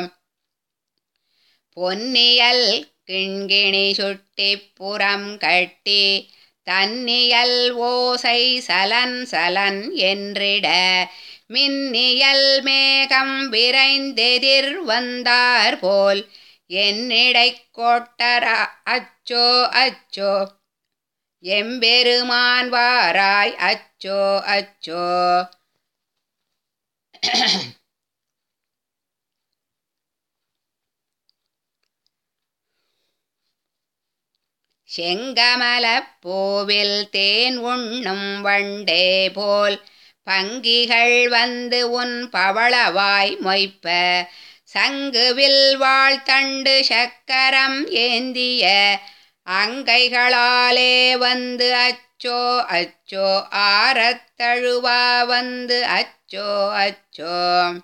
பொன்னியல் கிண்கிணி சுட்டிப்புறம் கட்டி தன்னியல் ஓசை சலன் சலன் என்றிட மின்னியல் மேகம் விரைந்தெதிர் வந்தார் போல் என்னிடைக் கோட்டரா அச்சோ அச்சோ எம்பெருமான் வாராய் அச்சோ அச்சோ செங்கமலப் பூவில் தேன் உண்ணும் வண்டே போல் பங்கிகள் வந்து உன் பவளவாய் மொய்ப்ப சங்குவில் வாழ்த்தண்டு சக்கரம் ஏந்திய அங்கைகளாலே வந்து அச்சோ அச்சோ ஆரத்தழுவா வந்து அச்சோ அச்சோ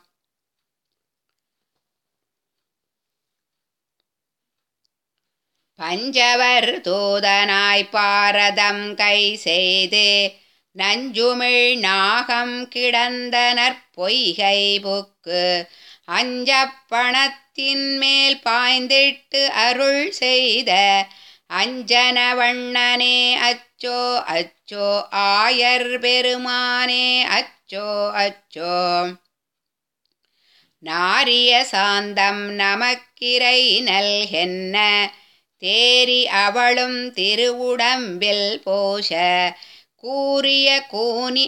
பஞ்சவர் தூதனாய் பாரதம் கை செய்து நஞ்சுமிழ் நாகம் கிடந்தனர் பொய்கை புக்கு அஞ்சப்பணத்தின் மேல் பாய்ந்திட்டு அருள் செய்த அஞ்சனவண்ணனே அச்சோ அச்சோ ஆயர் பெருமானே அச்சோ அச்சோ நாரிய சாந்தம் நமக்கிரை நல்கென்ன தேரி அவளும் திருவுடம்பில் போஷ கூறிய கூனி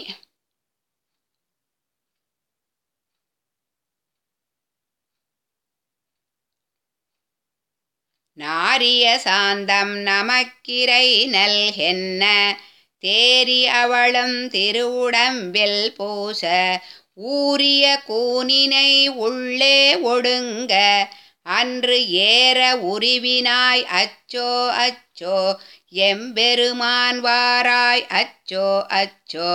நாரிய சாந்தம் நமக்கிரை நல்கென்ன தேரி அவளும் திருவுடம்பில் பூச ஊரிய கூனினை உள்ளே ஒடுங்க அன்று ஏற உருவினாய் அச்சோ அச்சோ எம்பெருமான் வாராய் அச்சோ அச்சோ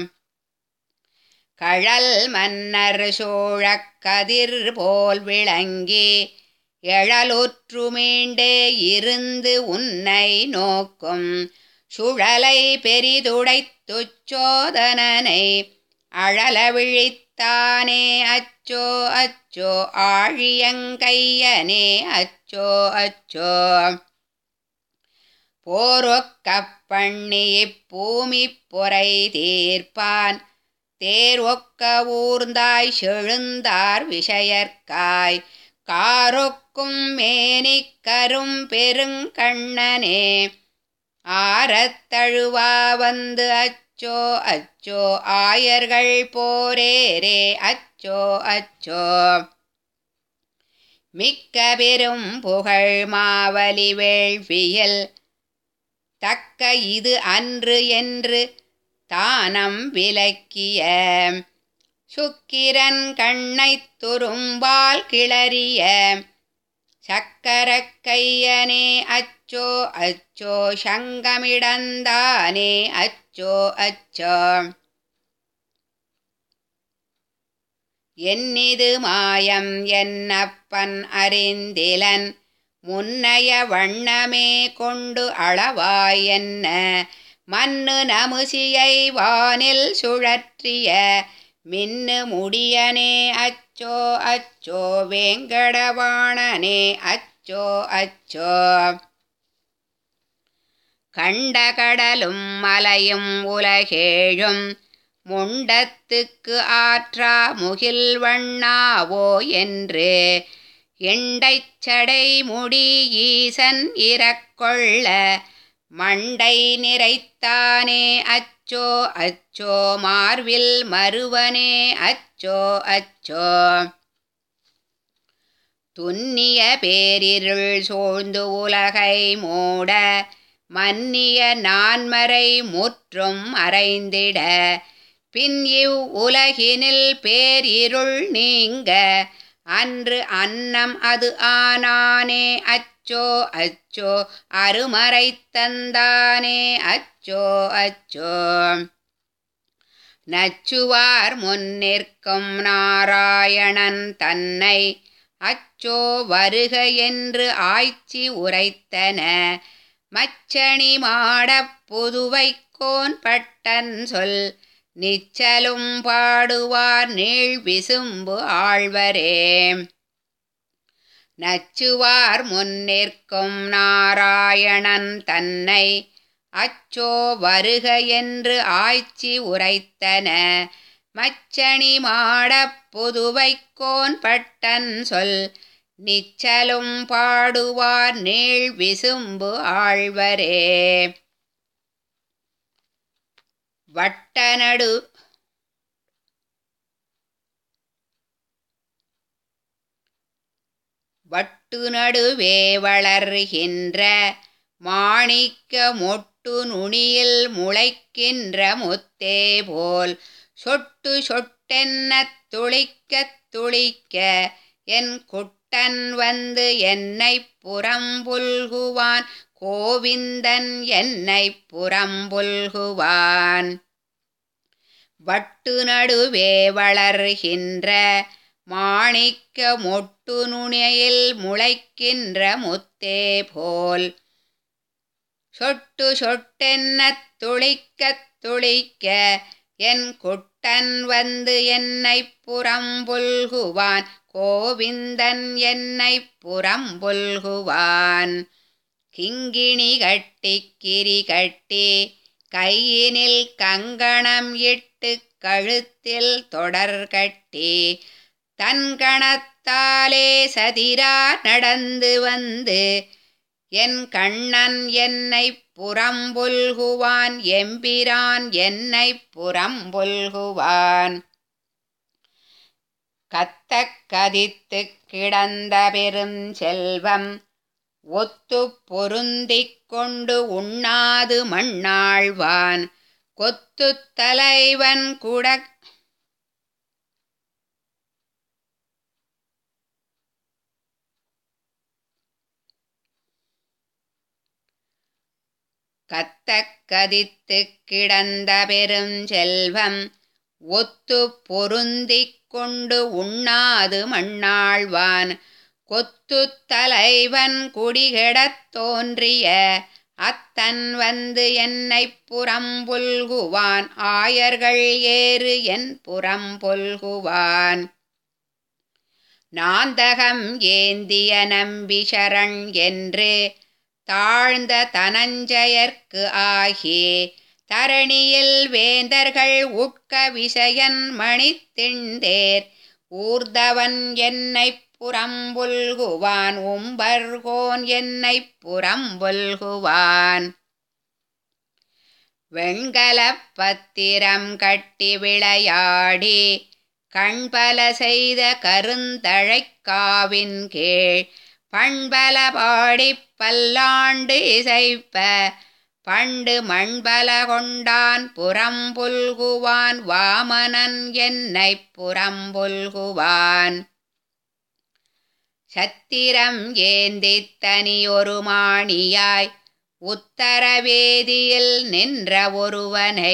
கழல் மன்னர் சோழக் கதிர் போல் விளங்கி எழலுற்று மீண்டே இருந்து உன்னை நோக்கும் சுழலை பெரிதுடைத்துச் சோதனனை அழல விழித்தானே அச்சோ அச்சோ ஆழியங்கையனே அச்சோ அச்சோ போரொக்கப் பண்ணி இப்பூமி பொறை தீர்ப்பான் தேர் ஒக்க ஊர்ந்தாய் செழுந்தார் விஷயற்காய் காரொக்கும் மேனிக்கரும் பெருங்கண்ணனே ஆரத்தழுவா வந்து அச்சோ அச்சோ ஆயர்கள் போரேரே அச்சோ அச்சோ மிக்க பெரும் புகழ் மாவலி வேள்வியில் தக்க இது அன்று என்று தானம் விலக்கிய சுக்கிரன் கண்ணைத் துரும்பால் கிளறிய சக்கரக் கையனே அச்சோ அச்சோ சங்கமிடந்தானே அச்சோ அச்சோ என்னிது மாயம் என்னப்பன் அறிந்திலன் முன்னைய வண்ணமே கொண்டு அளவாய் என்ன மண்ணு நமுசியை வானில் சுழற்றிய மின்னு முடியனே அச்சோ அச்சோ வேங்கடவாணனே அச்சோ அச்சோ கண்ட கடலும் மலையும் உலகேழும் முண்டத்துக்கு ஆற்றா முகில் வண்ணாவோ என்று எண்டைச்சடை முடி ஈசன் இறக்கொள்ள மண்டை நிறைத்தானே அச்சோ அச்சோ மார்வில் மறுவனே அச்சோ அச்சோ துன்னிய பேரிருள் சூழ்ந்து உலகை மூட மன்னிய நான்மறை முற்றும் அறைந்திட பின் இவ் உலகினில் பேரிருள் நீங்க அன்று அன்னம் அது ஆனானே அச்சோ அச்சோ அருமறை தந்தானே அச்சோ அச்சோ நச்சுவார் முன்னிற்கும் நாராயணன் தன்னை அச்சோ வருக என்று ஆய்ச்சி உரைத்தன மச்சணி மாடப் புதுவைக்கோன் பட்டன் சொல் நிச்சலும் பாடுவார் நீள் விசும்பு ஆழ்வரே நச்சுவார் முன்னிற்கும் நாராயணன் தன்னை அச்சோ வருக என்று ஆய்ச்சி உரைத்தன மச்சணி மாடப் புதுவைக்கோன் பட்டன் சொல் நிச்சலும் பாடுவார் நீள் விசும்பு ஆழ்வரே வட்டநடு வட்டு நடுவே வளர்கின்ற மாணிக்க மொட்டு நுனியில் முளைக்கின்ற முத்தே போல் சொட்டு சொட்டென்ன துளிக்க துளிக்க என் குட்டன் வந்து என்னை புறம்புல்குவான் கோவிந்தன் என்னை புறம்புல்குவான் வட்டு நடுவே வளர்கின்ற மாணிக்க மொட்டு நுனியில் முளைக்கின்ற முத்தே போல் சொட்டு சொட்டென்ன துளிக்க துளிக்க என் குட்டன் வந்து என்னை புறம்புல்குவான் கோவிந்தன் என்னை புறம்புல்குவான் கிங்கிணி கட்டி கிரி கட்டி கையினில் கங்கணம் இட்டு கழுத்தில் தொடர் கட்டி தன்கணத்தாலே சதிரா நடந்து வந்து என் கண்ணன் என்னை புறம்புல்குவான் எம்பிரான் என்னை புறம்புல்குவான் கத்தக் கதித்து கிடந்த பெருஞ்செல்வம் ஒத்து பொருந்திக் கொண்டு உண்ணாது மண்ணாழ்வான் கொத்து தலைவன் குட கத்தக் கதித்து கிடந்த பெருஞ்செல்வம் ஒத்து பொருந்திக் கொண்டு உண்ணாது மண்ணாழ்வான் கொத்து தலைவன் குடிகெடத் தோன்றிய அத்தன் வந்து என்னை புறம்புல்குவான் ஆயர்கள் ஏறு என் புறம்புல்குவான் நாந்தகம் ஏந்திய நம்பி சரண் என்று தாழ்ந்த தனஞ்சயர்க்கு ஆகி தரணியில் வேந்தர்கள் உட்க விசயன் மணித்திண்டேர் ஊர்தவன் என்னை புறம்புல்குவான் உம்பர்கோன் என்னை புறம்புல்குவான் வெண்கலப் பத்திரம் கட்டி விளையாடி கண்பல செய்த கருந்தழைக்காவின் கீழ் பண்பல பாடிப் பல்லாண்டு இசைப்ப பண்டு மண்பல கொண்டான் புறம்புல்குவான் வாமனன் என்னை புறம்புல்குவான் சத்திரம் ஏந்தித் தனியொரு மாணியாய் உத்தரவேதியில் நின்ற ஒருவனை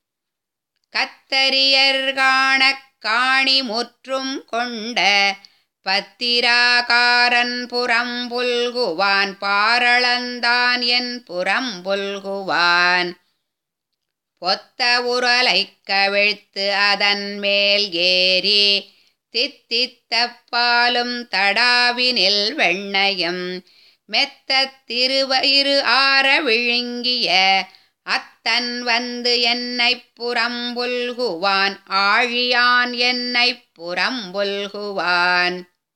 கத்தரியர் காணக் காணி முற்றும் கொண்ட பத்திராகாரன் புறம்புல்குவான் பாரளந்தான் என் புறம்புல்குவான் பொத்த உரலைக் கவிழ்த்து அதன் மேல் ஏறி தித்தித்த பாலும் தடாவினில் வெண்ணையும் மெத்தத் திருவயிறு ஆற விழுங்கிய அத்தன் வந்து என்னைப் புறம்புல்குவான் ஆழியான் என்னைப் புறம்புல்குவான்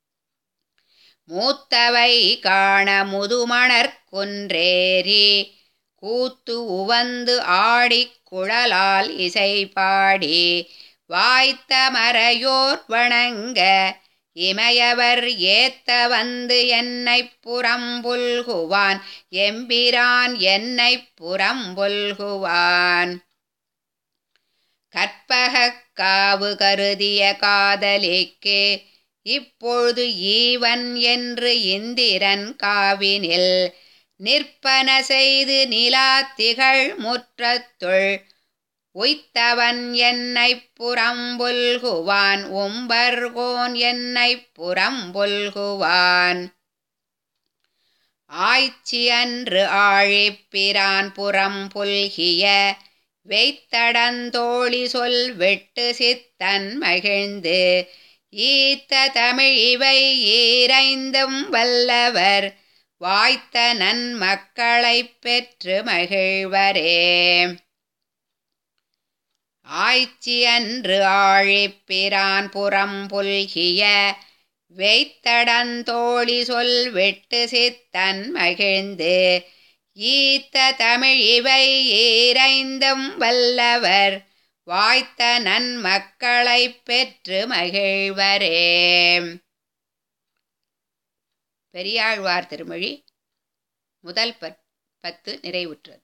மூத்தவை காண முதுமணற் குன்றேறி கூத்து உவந்து ஆடிக் குழலால் இசை பாடி வாய்த்த மறையோர் வணங்க இமையவர் ஏத்த வந்து என்னைப் புறம்புல்குவான் எம்பிரான் என்னைப் புறம்புல்குவான் கற்பகக் காவு கருதிய காதலிக்கு இப்பொழுது ஈவன் என்று இந்திரன் காவினில் நிற்பன செய்து நிலா திகழ் முற்றத்துள் உய்த்தவன் என்னைப் புறம்புல்குவான் உம்பர்கோன் என்னைப் புறம்புல்குவான் ஆய்ச்சி அன்று ஆழிப்பிரான் புறம் புல்கிய வெய்த்தடந்தோழி சொல் வெட்டு சித்தன் மகிழ்ந்து ஈத்த தமிழ் இவை ஈரைந்தும் வல்லவர் வாய்த்த நன்மக்களைப் பெற்று மகிழ்வரே ஆய்ச்சி அன்று ஆழிப்பிரான் புறம் புல்கிய வெய்த்தடந்தோழி சொல் வெட்டு சித்தன் மகிழ்ந்து ஈத்த தமிழ் இவை ஈரைந்தும் வல்லவர் வாய்த்த நன்மக்களைப் பெற்று மகிழ்வரே பெரியாழ்வார் திருமொழி முதல் பத்து நிறைவுற்றது